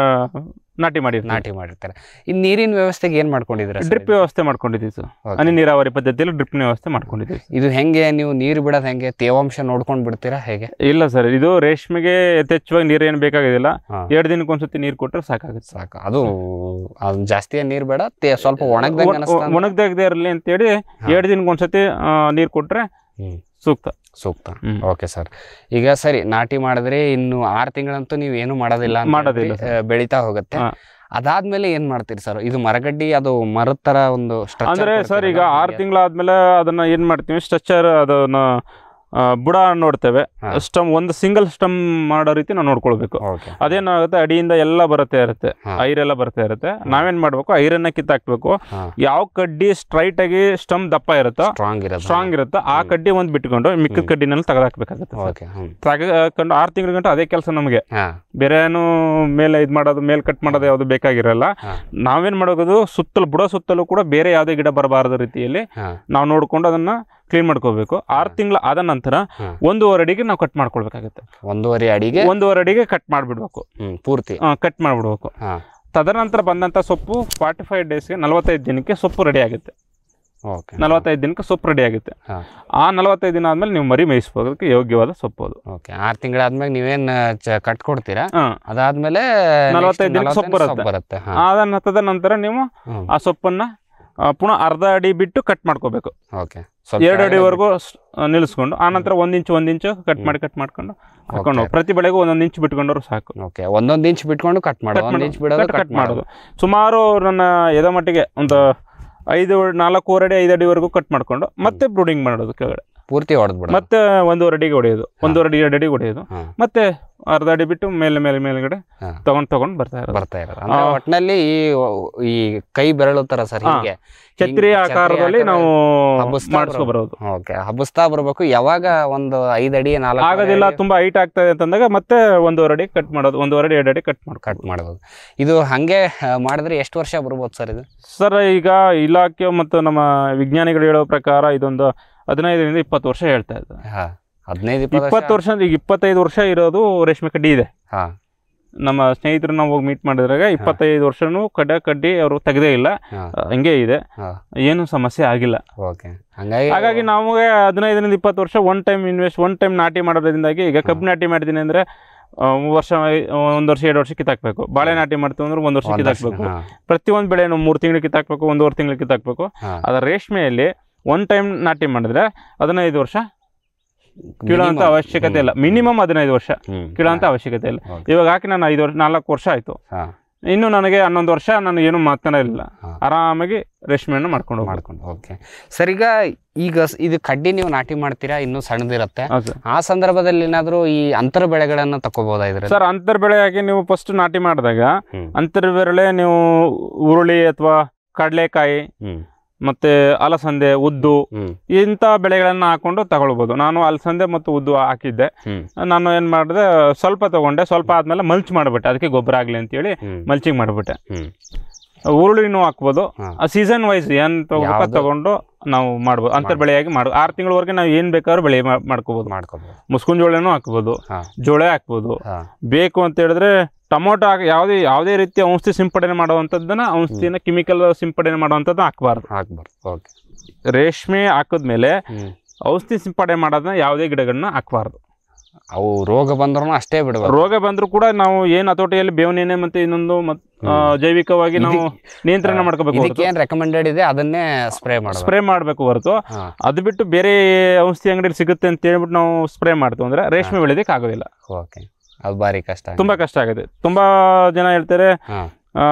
ನಾಟಿ ಮಾಡಿ ನಾಟಿ ಮಾಡಿರ್ತಾರೆ ಇನ್ ನೀರಿನ ವ್ಯವಸ್ಥೆಗೆ ಏನ್ ಮಾಡ್ಕೊಂಡಿದ್ದೀರಾ sir ಡ್ರಿಪ್ ಇದು? ವ್ಯವಸ್ಥೆ ಮಾಡ್ಕೊಂಡಿದ್ದೀವಿ ಸರ್ Okay. ಹನಿ ನೀರಾವರಿ ಪದ್ಧತಿಯಲ್ಲಿ ಡ್ರಿಪ್ ವ್ಯವಸ್ಥೆ ಮಾಡ್ಕೊಂಡಿದ್ದೀವಿ ಇದು ಹೆಂಗೆ ನೀವು ನೀರು ಬಿಡೋದು ಹೆಂಗೆ ತೇವಾಂಶ ನೋಡ್ಕೊಂಡ್ ಬಿಡ್ತೀರಾ ಹೇಗೆ ಇಲ್ಲ ಸರ್ ಇದು ರೇಷ್ಮೆಗೆ ಯಥೇಚ್ಛವಾಗಿ ನೀರು ಏನು ಬೇಕಾಗೋದಿಲ್ಲ ಹಾ. ಎರಡು ದಿನಕ್ಕೆ ಒಂದ್ಸತಿ ನೀರು ಕೊಟ್ಟರೆ ಸಾಕಾಗುತ್ತೆ ಸಾಕು ಅದು ಅದು ಜಾಸ್ತಿ ನೀರ್ ಬೇಡ ತೇ- ಸ್ವಲ್ಪ ಒಣಗ್ದಂಗೆ ಅನಿಸ್ತಾ ಒಣಗದಾಗದೇ ಇರಲಿ ಅಂತೇಳಿ ಎರಡು ದಿನಕ್ಕೆ ಒಂದ್ಸತಿ ನೀರು ಕೊಟ್ರೆ ಹ್ಮ್. ಸೂಕ್ತ ಸೂಕ್ತ ಹ್ಮ್. ಓಕೆ ಸರ್ ಈಗ ಸರಿ ನಾಟಿ ಮಾಡಿದ್ರೆ ಇನ್ನು ಆರು ತಿಂಗಳಂತೂ ನೀವು ಏನು ಮಾಡೋದಿಲ್ಲ ಅಂತ ಮಾಡೋದಿಲ್ಲ ಹೇಳ್ತೀರಿ, ಆ, ಬೆಳೀತಾ ಹೋಗುತ್ತೆ ಹಾ. ಅದಾದ್ಮೇಲೆ ಏನ್ ಮಾಡ್ತೀರಿ ಸರ್ ಇದು ಮರಗಡ್ಡಿ ಅದು ಮರದ ತರ ಒಂದು structure ಅಂದ್ರೆ ಸರ್ ಈಗ ಕೊಡ್ತೀರಲ್ಲ, ಆರು ಹಂಗೆ? ತಿಂಗಳಾದ್ಮೇಲೆ ಅದನ್ನ ಏನ್ ಮಾಡ್ತೀವಿ ಸ್ಟ್ರಕ್ಚರ್ ಅದನ್ನ ಆ, ಬುಡ ನೋಡ್ತೇವೆ ಹಾ. ಸ್ಟಮ್ ಒಂದು ಸಿಂಗಲ್ ಸ್ಟಮ್ ಮಾಡೋ ರೀತಿ ನಾವು ನೋಡ್ಕೊಳ್ಬೇಕು Okay. ಅದೇನಾಗುತ್ತೆ ಅಡಿಯಿಂದ ಎಲ್ಲ ಬರುತ್ತೆ ಇರುತ್ತೆ ಹಾ. ಐರೆಲ್ಲ ಬರ್ತಾ ಇರುತ್ತೆ ನಾವೇನ್ ಮಾಡ್ಬೇಕು ಐರನ್ನ ಕಿತ್ತಾಕ್ಬೇಕು ಹಾ. ಯಾವ ಕಡ್ಡಿ ಸ್ಟ್ರೈಟ್ ಆಗಿ ಸ್ಟಮ್ ದಪ್ಪ ಇರುತ್ತೋ ಸ್ಟ್ರಾಂಗ್ ಇರೋದು ಸ್ಟ್ರಾಂಗ್ ಇರುತ್ತೋ ಆ ಹ್ಮ್. ಕಡ್ಡಿ ಒಂದ್ ಬಿಟ್ಕೊಂಡು ಮಿಕ್ಕಿದ ಹ್ಮ್. ಕಡ್ಡಿನೆಲ್ಲ ತೆಗೆದಾಕ್ಬೇಕಾಗುತ್ತೆ ಓಕೆ ಹ್ಮ್ ತೆಗೆದುಕೊಂಡು ಆರು ತಿಂಗಳ ಗಂಟ ಅದೇ ಕೆಲಸ ನಮಗೆ ಹಾ ಬೇರೆ ಏನು ಮೇಲೆ ಇದು ಮಾಡೋದು ಮೇಲ್ ಕಟ್ ಮಾಡೋದು ಯಾವುದು ಬೇಕಾಗಿರಲ್ಲ ಹಾ. ನಾವೇನ್ ಮಾಡೋದು ಸುತ್ತಲೂ ಬುಡ ಸುತ್ತಲೂ ಕೂಡ ಬೇರೆ ಯಾವುದೇ ಗಿಡ ಬರಬಾರದ ರೀತಿಯಲ್ಲಿ ಹಾ ನಾವು ನೋಡ್ಕೊಂಡು ಅದನ್ನ ಕ್ಲೀನ್ ಮಾಡ್ಕೋಬೇಕು ಆರು ತಿಂಗಳ ಆದ ನಂತರ ಹಾ. ಒಂದೂವರೆ ಅಡಿಗೆ ನಾವು ಕಟ್ ಮಾಡ್ಕೊಳ್ಬೇಕಾಗುತ್ತೆ ಒಂದೂವರೆ ಅಡಿಗೆ ಒಂದೂವರೆ ಅಡಿಗೆ ಕಟ್ ಮಾಡಿಬಿಡ್ಬೇಕು ಹ್ಮ್ ಪೂರ್ತಿ ಕಟ್ ಮಾಡಿಬಿಡ್ಬೇಕು ಹಾ ತದನಂತರ ಬಂದಂಥ ಸೊಪ್ಪು ಫಾರ್ಟಿ ಫೈವ್ ಡೇಸ್ಗೆ ನಲವತ್ತೈದು ದಿನಕ್ಕೆ ಸೊಪ್ಪು ರೆಡಿ ಆಗುತ್ತೆ ಓಕೆ ನಲವತ್ತೈದು ದಿನಕ್ಕೆ ಸೊಪ್ಪು ರೆಡಿ ಆಗುತ್ತೆ ಹಾ. ಆ ನಲವತ್ತೈದು ದಿನ ಆದ್ಮೇಲೆ ನೀವು ಮರಿ ಮೇಯಿಸ್ಬೋದಕ್ಕೆ ಯೋಗ್ಯವಾದ ಸೊಪ್ಪು ಅದು ಓಕೆ ಆರು ತಿಂಗಳಾದ್ಮೇಲೆ ನೀವೇನ್ ಚ- ಕಟ್ ಕೊಡ್ತೀರಾ ಹಾ. ಅದಾದ್ಮೇಲೆ ನಲವತ್ತೈದು next ದಿನಕ್ಕೆ ಸೊಪ್ಪು ನಲವತ್ತೈದು ಬರುತ್ತೆ. ಬರುತ್ತೆ ಹಾ ಆದ ತದನಂತರ ನೀವು ಹ್ಮ್. ಆ ಸೊಪ್ಪನ್ನ ಆ, ಪುನಃ ಅರ್ಧ ಅಡಿ ಬಿಟ್ಟು ಕಟ್ ಮಾಡ್ಕೋಬೇಕು ಓಕೆ ಎರಡು ಅಡಿವರೆಗೂ ಸ್- ಆ, ನಿಲ್ಲಿಸ್ಕೊಂಡು ಆನಂತರ ಒಂದ್ ಇಂಚು ಒಂದ್ ಇಂಚು ಕಟ್ ಮಾಡಿ ಕಟ್ ಮಾಡ್ಕೊಂಡು ಹಾಕೊಂಡು ಹೋಗಿ. ಪ್ರತಿ ಬೆಳೆಗೂ ಒಂದೊಂದು ಇಂಚು ಬಿಟ್ಕೊಂಡ್ರು ಸಾಕು ಓಕೆ ಒಂದೊಂದು ಇಂಚ್ ಬಿಟ್ಕೊಂಡು ಕಟ್ ಮಾಡೋದು ಕಟ್ ಒಂದ್ ಮಾಡೋದು ಇಂಚ್ ಬಿಡೋದು ಕಟ್ ಕಟ್ ಮಾಡೋದು ಮಾಡೋದು ಸುಮಾರು ನನ್ನ ಎದ ಮಟ್ಟಿಗೆ ಒಂದು ಐದು ನಾಲ್ಕೂವರೆ ಅಡಿ ಐದು ಅಡಿವರೆಗೂ ಕಟ್ ಮಾಡ್ಕೊಂಡು ಮತ್ತೆ ಬ್ರೂಡಿಂಗ್ ಮಾಡೋದು ಕೆಳಗಡೆ ಪೂರ್ತಿ ಹೊಡೆದ್ ಬಿಡೋದು ಮತ್ತೆ ಒಂದೂವರೆ ಅಡಿಗೆ ಹೊಡೆಯೋದು ಒಂದೂವರೆ ಅಡಿ ಎರಡು ಅಡಿಗೆ ಹೊಡೆಯೋದು ಹಾ. ಮತ್ತೆ ಅರ್ಧ ಅಡಿ ಬಿಟ್ಟು ಮೇಲೆ ಮೇಲೆ ಮೇಲ್ಗಡೆ ಹಾ. ತಗೊಂಡ್ ತಗೊಂಡ್ ಬರ್ತಾ ಇರೋದು ಬರ್ತಾ ಇರೋದು ಅಂದ್ರೆ ಆ. ಒಟ್ನಲ್ಲಿ ಈ ಈ ಕೈ ಬೆರಳು ತರ ಸರ್ ಹಾ. ಹಿಂಗೆ ಛತ್ರಿ ಆಕಾರದಲ್ಲಿ ನಾವು ಹಬ್ಬಸ್ತಾ ಮಾಡಿಸ್ಕೊ ಬರೋದು ಓಕೆ ಹಬ್ಬಸ್ತಾ ಬರ್ಬೇಕು ಯಾವಾಗ ಒಂದು ಐದ್ ಅಡಿ ನಾಲ್ಕು ಆಗೋದಿಲ್ಲ ತುಂಬಾ ಹೈಟ್ ಆಗ್ತದೆ ಅಂತಂದಾಗ ಮತ್ತೆ ಒಂದೂವರೆ ಅಡಿ ಕಟ್ ಮಾಡೋದು ಒಂದೂವರೆ ಅಡಿ ಎರಡು ಅಡಿ ಕಟ್ ಮಾಡ್ಕೊಂಡು ಕಟ್ ಮಾಡ್ಬೋದು ಇದು ಹಂಗೆ ಆ, ಮಾಡಿದ್ರೆ ಎಷ್ಟು ವರ್ಷ ಬರ್ಬೋದು ಸರ್ ಇದು ಸರ್ ಈಗ ಇಲಾಖೆ ಮತ್ತು ನಮ್ಮ ವಿಜ್ಞಾನಿಗಳು ಹೇಳೋ ಪ್ರಕಾರ ಇದೊಂದು ಹದಿನೈದರಿಂದ ಇಪ್ಪತ್ತು ವರ್ಷ ಹೇಳ್ತಾ ಇದ್ದಾರೆ ಹಾ ಹದಿನೈದು ಇಪ್ಪತ್ತು ವರ್ಷ ಅಂದ್ರೆ ಈಗ ಇಪ್ಪತ್ತೈದು ವರ್ಷ ಇರೋದು ರೇಷ್ಮೆ ಕಡ್ಡಿ ಇದೆ ಹಾ ನಮ್ಮ ಸ್ನೇಹಿತರು ನಾವು ಹೋಗಿ ಮೀಟ್ ಮಾಡಿದಾಗ ಇಪ್ಪತ್ತೈದು ವರ್ಷನೂ ಕಡ್ಡ ಕಡ್ಡಿ ಅವರು ತೆಗೆದೇ ಇಲ್ಲ ಹಾ ಆ, ಹಂಗೆ ಇದೆ ಹಾ ಏನು ಸಮಸ್ಯೆ ಆಗಿಲ್ಲ ಓಕೆ ಹಂಗಾಗಿ ಹಾಗಾಗಿ ನಮಗೆ ಹದಿನೈದರಿಂದ ಇಪ್ಪತ್ತು ವರ್ಷ one time invest one time ನಾಟಿ ಮಾಡೋದ್ರಿಂದಾಗಿ ಈಗ ಕಬ್ಬು ನಾಟಿ ಮಾಡಿದ್ದೀನಿ ಅಂದ್ರೆ ಆ, ವರ್ಷ ಒಂದು ವರ್ಷ ಎರಡು ವರ್ಷ ಕಿತ್ತಾಕ್ಬೇಕು ಬಾಳೆ ನಾಟಿ ಮಾಡ್ತೀವಿ ಅಂದ್ರೆ ಒಂದು ವರ್ಷ ಒಂದ್ ವರ್ಷ, ಕಿತ್ತಾಕ್ಬೇಕು ಹಾ, ಪ್ರತಿಯೊಂದು ಬೆಳೆನು ಮೂರು ತಿಂಗಳು ಕಿತ್ತಾಕ್ಬೇಕು ಒಂದೂವರೆ ತಿಂಗಳು ಕಿತ್ತಾಕ್ಬೇಕು ಹಾ. ಅದರ ರೇಷ್ಮೆಯಲ್ಲಿ ಒನ್ ಟೈಮ್ ನಾಟಿ ಮಾಡಿದ್ರೆ ಹದಿನೈದು ವರ್ಷ ಕೀಳೋಂಥ Minimum. ಅವಶ್ಯಕತೆ ಇಲ್ಲ ಮಿನಿಮಮ್ ಹದಿನೈದು ವರ್ಷ ಹ್ಮ್. ಕೀಳೋಂಥ ಅವಶ್ಯಕತೆ ಇಲ್ಲ Okay. ಇವಾಗ ಹಾಕಿ ನಾನು ಐದು ವರ್ಷ ನಾಲ್ಕು ವರ್ಷ ಆಯಿತು ಹಾ, ಇನ್ನು ನನಗೆ ಹನ್ನೊಂದು ವರ್ಷ ನಾನು ಏನು ಮಾತನಾಡಿಲ್ಲ ಹಾ. ಆರಾಮಾಗಿ ರೇಷ್ಮೆಯನ್ನು ಮಾಡ್ಕೊಂಡು ಹೋಗ್ಬೋದು. ಮಾಡ್ಕೊಂಡು ಓಕೆ ಸರ್ ಈಗ ಈಗ ಸ್- ಇದು ಕಡ್ಡಿ ನೀವು ನಾಟಿ ಮಾಡ್ತೀರಾ ಇನ್ನೂ ಸಣ್ಣದಿರುತ್ತೆ ಹೌದು ಸರ್ ಆ ಸಂದರ್ಭದಲ್ಲಿ ಏನಾದರೂ ಈ ಅಂತರ ಬೆಳೆಗಳನ್ನು ತಗೋಬೋದಾ ಇದ್ರಲ್ಲಿ ಸರ್ ಅಂತರ್ ಬೆಳೆಯಾಗಿ ನೀವು ಫಸ್ಟ್ ನಾಟಿ ಮಾಡಿದಾಗ ಹ್ಮ್. ಅಂತರ್ ಬೆಳೆ ನೀವು ಉರುಳಿ ಅಥವಾ ಕಡಲೆಕಾಯಿ ಹ್ಮ್ ಮತ್ತೆ ಅಲಸಂದೆ ಉದ್ದು ಹ್ಮ್ ಇಂಥ ಬೆಳೆಗಳನ್ನು ಹಾಕೊಂಡು ತಗೊಳ್ಬೋದು ನಾನು ಅಲಸಂದೆ ಮತ್ತು ಉದ್ದು ಹಾಕಿದ್ದೆ ಹ್ಮ್ ನಾನು ಏನು ಮಾಡಿದೆ ಸ್ವಲ್ಪ ತಗೊಂಡೆ ಸ್ವಲ್ಪ ಆದ್ಮೇಲೆ ಮಲ್ಚ್ ಮಾಡಿಬಿಟ್ಟೆ ಅದಕ್ಕೆ ಗೊಬ್ಬರ ಆಗಲಿ ಅಂತೇಳಿ ಹ್ಮ್ ಮಲ್ಚಿಂಗ್ ಮಾಡಿಬಿಟ್ಟೆ ಹ್ಮ್ ಉರುಳಿನೂ ಹಾಕ್ಬೋದು ಹಾ. ಆ ಸೀಸನ್ ವೈಸ್ ಏನು ತಗೋಬೇಕು ಯಾವ್ದು? ತಗೊಂಡು ನಾವು ಮಾಡ್ಬೋದು ಅಂತರ್ ಬೆಳೆಯಾಗಿ ಮಾಡು ಆರು ತಿಂಗಳವರೆಗೆ ನಾವು ಏನು ಬೇಕಾದ್ರೂ ಬೆಳೆ ಮಾ- ಮಾಡ್ಕೋಬೋದು ಮಾಡ್ಕೋಬೋದು ಮುಸ್ಕುನ್ ಜೋಳನೂ ಹಾಕ್ಬೋದು ಹಾ ಜೋಳ ಹಾಕ್ಬೋದು ಹಾ ಬೇಕು ಅಂತ ಹೇಳಿದ್ರೆ ಟೊಮೊಟೊ ಹಾಕಿ ಯಾವುದೇ ಯಾವುದೇ ರೀತಿ ಔಷಧಿ ಸಿಂಪಡಣೆ ಮಾಡುವಂಥದ್ದನ್ನ ಔಷಧಿನ ಕೆಮಿಕಲ್ ಸಿಂಪಡಣೆ ಮಾಡುವಂಥದ್ದು ಹಾಕಬಾರ್ದು ಹಾಕ್ಬಾರ್ದು ಓಕೆ ರೇಷ್ಮೆ ಹಾಕಿದ್ಮೇಲೆ ಹ್ಮ್ ಔಷಧಿ ಸಿಂಪಡಣೆ ಮಾಡೋದನ್ನ ಯಾವುದೇ ಗಿಡಗಳನ್ನ ಹಾಕಬಾರ್ದು ಅವು ರೋಗ ಬಂದ್ರು ಅಷ್ಟೇ ಬಿಡಬಾರ್ದು ರೋಗ ಬಂದರೂ ಕೂಡ ನಾವು ಏನು ಹತೋಟಿಯಲ್ಲಿ ಬೇವಿನ ಎಣ್ಣೆ ಮತ್ತೆ ಇನ್ನೊಂದು ಮತ್ ಆ, ಹ್ಮ್. ಜೈವಿಕವಾಗಿ ನಾವು ಇದಕ್ಕೆ- ನಿಯಂತ್ರಣ ಮಾಡ್ಕೋಬೇಕು ಇದಕ್ಕೆ ಏನ್ ರೆಕಮೆಂಡೆಡ್ ಇದೆ ಅದನ್ನೇ ಸ್ಪ್ರೇ ಮಾಡಬೇಕು ಸ್ಪ್ರೇ ಮಾಡಬೇಕು ಹೊರತು ಹಾ ಅದು ಬಿಟ್ಟು ಬೇರೆ ಔಷಧಿ ಅಂಗಡಿಯಲ್ಲಿ ಸಿಗುತ್ತೆ ಅಂತ ಹೇಳ್ಬಿಟ್ಟು ನಾವು ಸ್ಪ್ರೇ ಮಾಡ್ತೀವಿ ಅಂದ್ರೆ ರೇಷ್ಮೆ ಬೆಳೆದಕ್ಕೆ ಆಗೋದಿಲ್ಲ ಓಕೆ ಅದು ಭಾರಿ ಕಷ್ಟ ತುಂಬಾ ಕಷ್ಟ ಆಗುತ್ತೆ ತುಂಬಾ ಜನ ಹೇಳ್ತಾರೆ ಹಾ ಆ,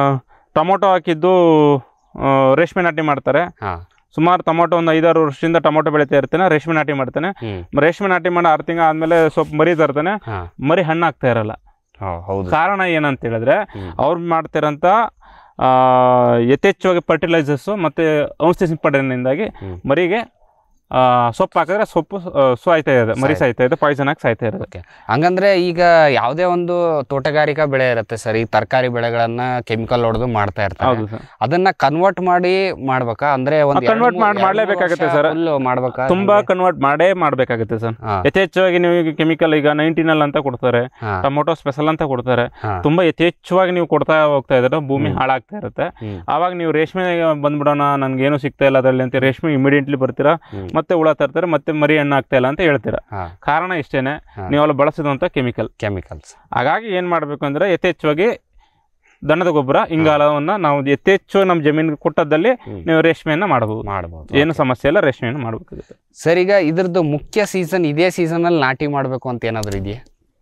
ಟೊಮೊಟೊ ಹಾಕಿದ್ದು ಆ, ರೇಷ್ಮೆ ನಾಟಿ ಮಾಡ್ತಾರೆ ಹಾ ಸುಮಾರು ಟೊಮೊಟೊ ಒಂದು ಐದಾರು ವರ್ಷದಿಂದ ಟೊಮೊಟೊ ಬೆಳಿತಾ ಇರ್ತಾನೆ ರೇಷ್ಮೆ ನಾಟಿ ಮಾಡ್ತಾನೆ ಹ್ಮ್ ರೇಷ್ಮೆ ನಾಟಿ ಮಾಡಿ ಆರು ತಿಂಗಳು ಆದ್ಮೇಲೆ ಸ್ವಲ್ಪ ಮರಿ ತರ್ತಾನೆ ಹಾ ಮರಿ ಹಣ್ಣು ಆಗ್ತಾ ಇರಲ್ಲ ಹೌ- ಹೌದು ಕಾರಣ ಏನಂತ ಹೇಳಿದ್ರೆ ಹ್ಮ್. ಅವ್ರು ಮಾಡ್ತಿರೋಂಥ ಆ, ಯಥೇಚ್ಛವಾಗಿ ಫರ್ಟಿಲೈಸರ್ಸು ಮತ್ತು ಔಷಧಿ ಸಿಂಪಡಣೆಯಿಂದಾಗಿ ಹ್ಮ್. ಮರಿಗೆ ಆ, ಸೊಪ್ಪು ಹಾಕಿದ್ರೆ ಸೊಪ್ಪು ಆ, ಸಾಯ್ತಾ ಇದೆ ಮರಿ ಸಾಯ್ತಾ ಸಾಯ್ತಾ ಇದೆ ಪಾಯ್ಸನ್ ಆಗಿ ಸಾಯ್ತಾ ಇರೋದು ಓಕೆ ಹಂಗಂದ್ರೆ ಈಗ ಯಾವುದೇ ಒಂದು ತೋಟಗಾರಿಕಾ ಬೆಳೆ ಇರುತ್ತೆ ಸರ್ ಈ ತರಕಾರಿ ಬೆಳೆಗಳನ್ನ ಕೆಮಿಕಲ್ ಹೊಡೆದು ಮಾಡ್ತಾ ಇರ್ತಾರೆ ಹೌದು ಸರ್ ಅದನ್ನ ಕನ್ವರ್ಟ್ ಮಾಡಿ ಮಾಡ್ಬೇಕಾ ಅಂದ್ರೆ ಒಂದು ಆ, convert ಮಾಡ್- ಮಾಡ್ಲೇಬೇಕಾಗತ್ತೆ sir. ಮಾಡ್ಬೇಕಾ ತುಂಬಾ ಹೆಂಗೆ? ಕನ್ವರ್ಟ್ ಮಾಡೇ ಮಾಡಬೇಕಾಗುತ್ತೆ ಸರ್ ಹಾ, ಯಥೇಚ್ಛವಾಗಿ ನೀವು ಈಗ ಕೆಮಿಕಲ್ ಈಗ ನೈನ್ಟೀನಲ್ಲಿ ಅಂತ ಕೊಡ್ತಾರೆ ಹಾ, ಟೊಮೊಟೊ ಸ್ಪೆಷಲ್ ಅಂತ ಕೊಡ್ತಾರೆ ಹಾ, ತುಂಬಾ ಯಥೇಚ್ಛವಾಗಿ ನೀವು ಕೊಡ್ತಾ ಹೋಗ್ತಾ ಇದ್ರೆ ಭೂಮಿ ಹ್ಮ್. ಹಾಳಾಗ್ತಾ ಇರುತ್ತೆ ಹ್ಮ್, ಆವಾಗ ನೀವು ರೇಷ್ಮೆ ಬಂದ್ಬಿಡೋಣ ನನ್ಗೆ ಏನು ಸಿಗ್ತಾ ಇಲ್ಲ ಅದರಲ್ಲಿ ಅಂತ ರೇಷ್ಮೆ ಇಮಿಡಿಯೇಟ್ಲಿ ಬರ್ತೀರಾ ಹ್ಮ್. ಮತ್ತೆ ಹುಳ ತರ್ತಾರೆ ಮತ್ತೆ ಮರಿ ಹಣ್ಣು ಆಗ್ತಾ ಇಲ್ಲ ಅಂತ ಹೇಳ್ತೀರಾ ಹಾ, ಕಾರಣ ಇಷ್ಟೇನೆ ಹಾ. ನೀವು ಅಲ್ಲಿ ಬಳಸಿದಂಥ ಕೆಮಿಕಲ್ ಕೆಮಿಕಲ್ಸ್ ಹಾಗಾಗಿ ಏನು ಮಾಡಬೇಕು ಅಂದರೆ ಯಥೇಚ್ಛವಾಗಿ ದನದ ಗೊಬ್ಬರ ಇಂಗಾಲವನ್ನು ನಾವು ಯಥೇಚ್ಛ ನಮ್ಮ ಜಮೀನಿಗೆ ಕೊಟ್ಟದ್ದಲ್ಲಿ ಹ್ಮ್. ನೀವು ರೇಷ್ಮೆಯನ್ನು ಮಾಡಬಹುದು ಮಾಡಬಹುದು ಏನು ಸಮಸ್ಯೆ ಇಲ್ಲ ರೇಷ್ಮೆಯನ್ನು ಮಾಡಬೇಕಾಗುತ್ತೆ ಸರ್ ಈಗ ಇದ್ರದ್ದು ಮುಖ್ಯ ಸೀಸನ್ ಇದೇ ಸೀಸನ್ ಅಲ್ಲಿ ನಾಟಿ ಮಾಡಬೇಕು ಅಂತ ಏನಾದ್ರು ಇದೆಯಾ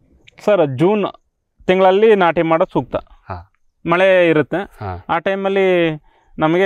ಸರ್ ಜೂನ್ ತಿಂಗಳಲ್ಲಿ ನಾಟಿ ಮಾಡೋದು ಸೂಕ್ತ ಹಾ. ಮಳೆ ಇರುತ್ತೆ ಹಾ. ಆ ಟೈಮಲ್ಲಿ ನಮಗೆ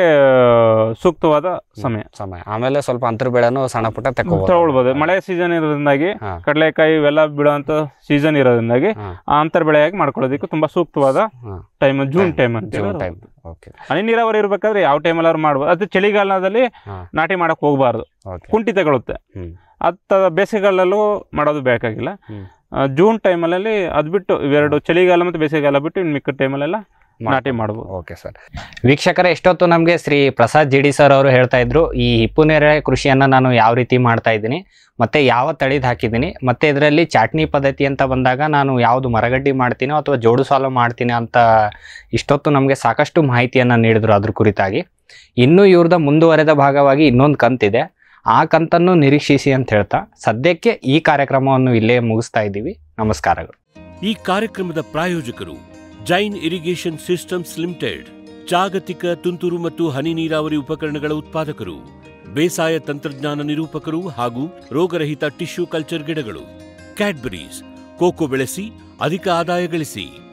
ಸೂಕ್ತವಾದ ಸಮಯ ಸಮಯ ಆಮೇಲೆ ಸ್ವಲ್ಪ ಅಂತರ ಬೆಳೆನೂ ಸಣ್ಣ ಪುಟ್ಟ ತಗೋಬಹುದು ತಗೊಳ್ಬೋದು ಮಳೆ ಸೀಸನ್ ಇರೋದ್ರಿಂದಾಗಿ ಹಾ. ಕಡಲೆಕಾಯಿ ಇವೆಲ್ಲ ಬಿಡುವಂಥ ಸೀಸನ್ ಇರೋದ್ರಿಂದಾಗಿ ಹಾ. ಆ ಅಂತರ್ ಬೆಳೆಯಾಗಿ ಮಾಡ್ಕೊಳ್ಳೋದಕ್ಕೆ ತುಂಬಾ ಸೂಕ್ತವಾದ ಹಾ. Time June Time. ಟೈಮ್ ಅಂತ ಜೂನ್ ಹೇಳೋದು. ಟೈಮ್ ಓಕೆ ಹನಿ ನೀರಾವರಿ ಇರ್ಬೇಕಾದ್ರೆ ಯಾವ ಟೈಮಲ್ಲಿ ಮಾಡ್ಬೋದು ಅದು ಚಳಿಗಾಲದಲ್ಲಿ ಹಾ. ನಾಟಿ ಮಾಡಕ್ ಹೋಗಬಾರ್ದು ಓಕೆ ಕುಂಠಿತಗೊಳುತ್ತೆ ಹ್ಮ್. ಅದು ಬೇಸಿಗೆಗಾಲಲ್ಲೂ ಮಾಡೋದು ಬೇಕಾಗಿಲ್ಲ ಹ್ಮ್. ಆ, ಜೂನ್ ಟೈಮಲ್ಲಿ ಅದು ಬಿಟ್ಟು ಇವೆರಡು ಚಳಿಗಾಲ ಮತ್ತು ಬೇಸಿಗೆಗಾಲ ಬಿಟ್ಟು ಇನ್ನು ಮಿಕ್ಕ ಟೈಮಲ್ಲೆಲ್ಲ ನಾಟಿ ಮಾಡ್ಬೋದು ಓಕೆ ಸರ್ ವೀಕ್ಷಕರೇ ಎಷ್ಟೊತ್ತು ನಮಗೆ Shri Prasad G D sir ಅವರು ಹೇಳ್ತಾ ಇದ್ರು ಈ ಹಿಪ್ಪುನೇರಳೆ ಕೃಷಿಯನ್ನು ನಾನು ಯಾವ ರೀತಿ ಮಾಡ್ತಾ ಇದ್ದೀನಿ ಮತ್ತೆ ಯಾವ ತಳಿದ್ ಹಾಕಿದ್ದೀನಿ ಮತ್ತೆ ಇದರಲ್ಲಿ ಚಾಟ್ನಿ ಪದ್ಧತಿ ಅಂತ ಬಂದಾಗ ನಾನು ಯಾವುದು ಮರಗಡ್ಡಿ ಮಾಡ್ತೀನೋ ಅಥವಾ ಜೋಡು ಸಾಲು ಮಾಡ್ತೀನಿ ಅಂತ ಇಷ್ಟೊತ್ತು ನಮಗೆ ಸಾಕಷ್ಟು ಮಾಹಿತಿಯನ್ನು ನೀಡಿದ್ರು ಅದ್ರ ಕುರಿತಾಗಿ ಇನ್ನೂ ಇವ್ರದ ಮುಂದುವರೆದ ಭಾಗವಾಗಿ ಇನ್ನೊಂದು ಕಂತಿದೆ ಆ ಕಂತನ್ನು ನಿರೀಕ್ಷಿಸಿ ಅಂತ ಹೇಳ್ತಾ ಸದ್ಯಕ್ಕೆ ಈ ಕಾರ್ಯಕ್ರಮವನ್ನು ಇಲ್ಲೇ ಮುಗಿಸ್ತಾ ಇದ್ದೀವಿ ನಮಸ್ಕಾರಗಳು ಈ ಕಾರ್ಯಕ್ರಮದ ಪ್ರಾಯೋಜಕರು ಜೈನ್ ಇರಿಗೇಷನ್ ಸಿಸ್ಟಮ್ಸ್ ಲಿಮಿಟೆಡ್ ಜಾಗತಿಕ ತುಂತುರು ಮತ್ತು ಹನಿ ನೀರಾವರಿ ಉಪಕರಣಗಳ ಉತ್ಪಾದಕರು ಬೇಸಾಯ ತಂತ್ರಜ್ಞಾನ ನಿರೂಪಕರು ಹಾಗೂ ರೋಗರಹಿತ ಟಿಶ್ಯೂ ಕಲ್ಚರ್ ಗಿಡಗಳು ಕ್ಯಾಡ್ಬರೀಸ್ ಕೋಕೋ ಬೆಳೆಸಿ ಅಧಿಕ ಆದಾಯ ಗಳಿಸಿ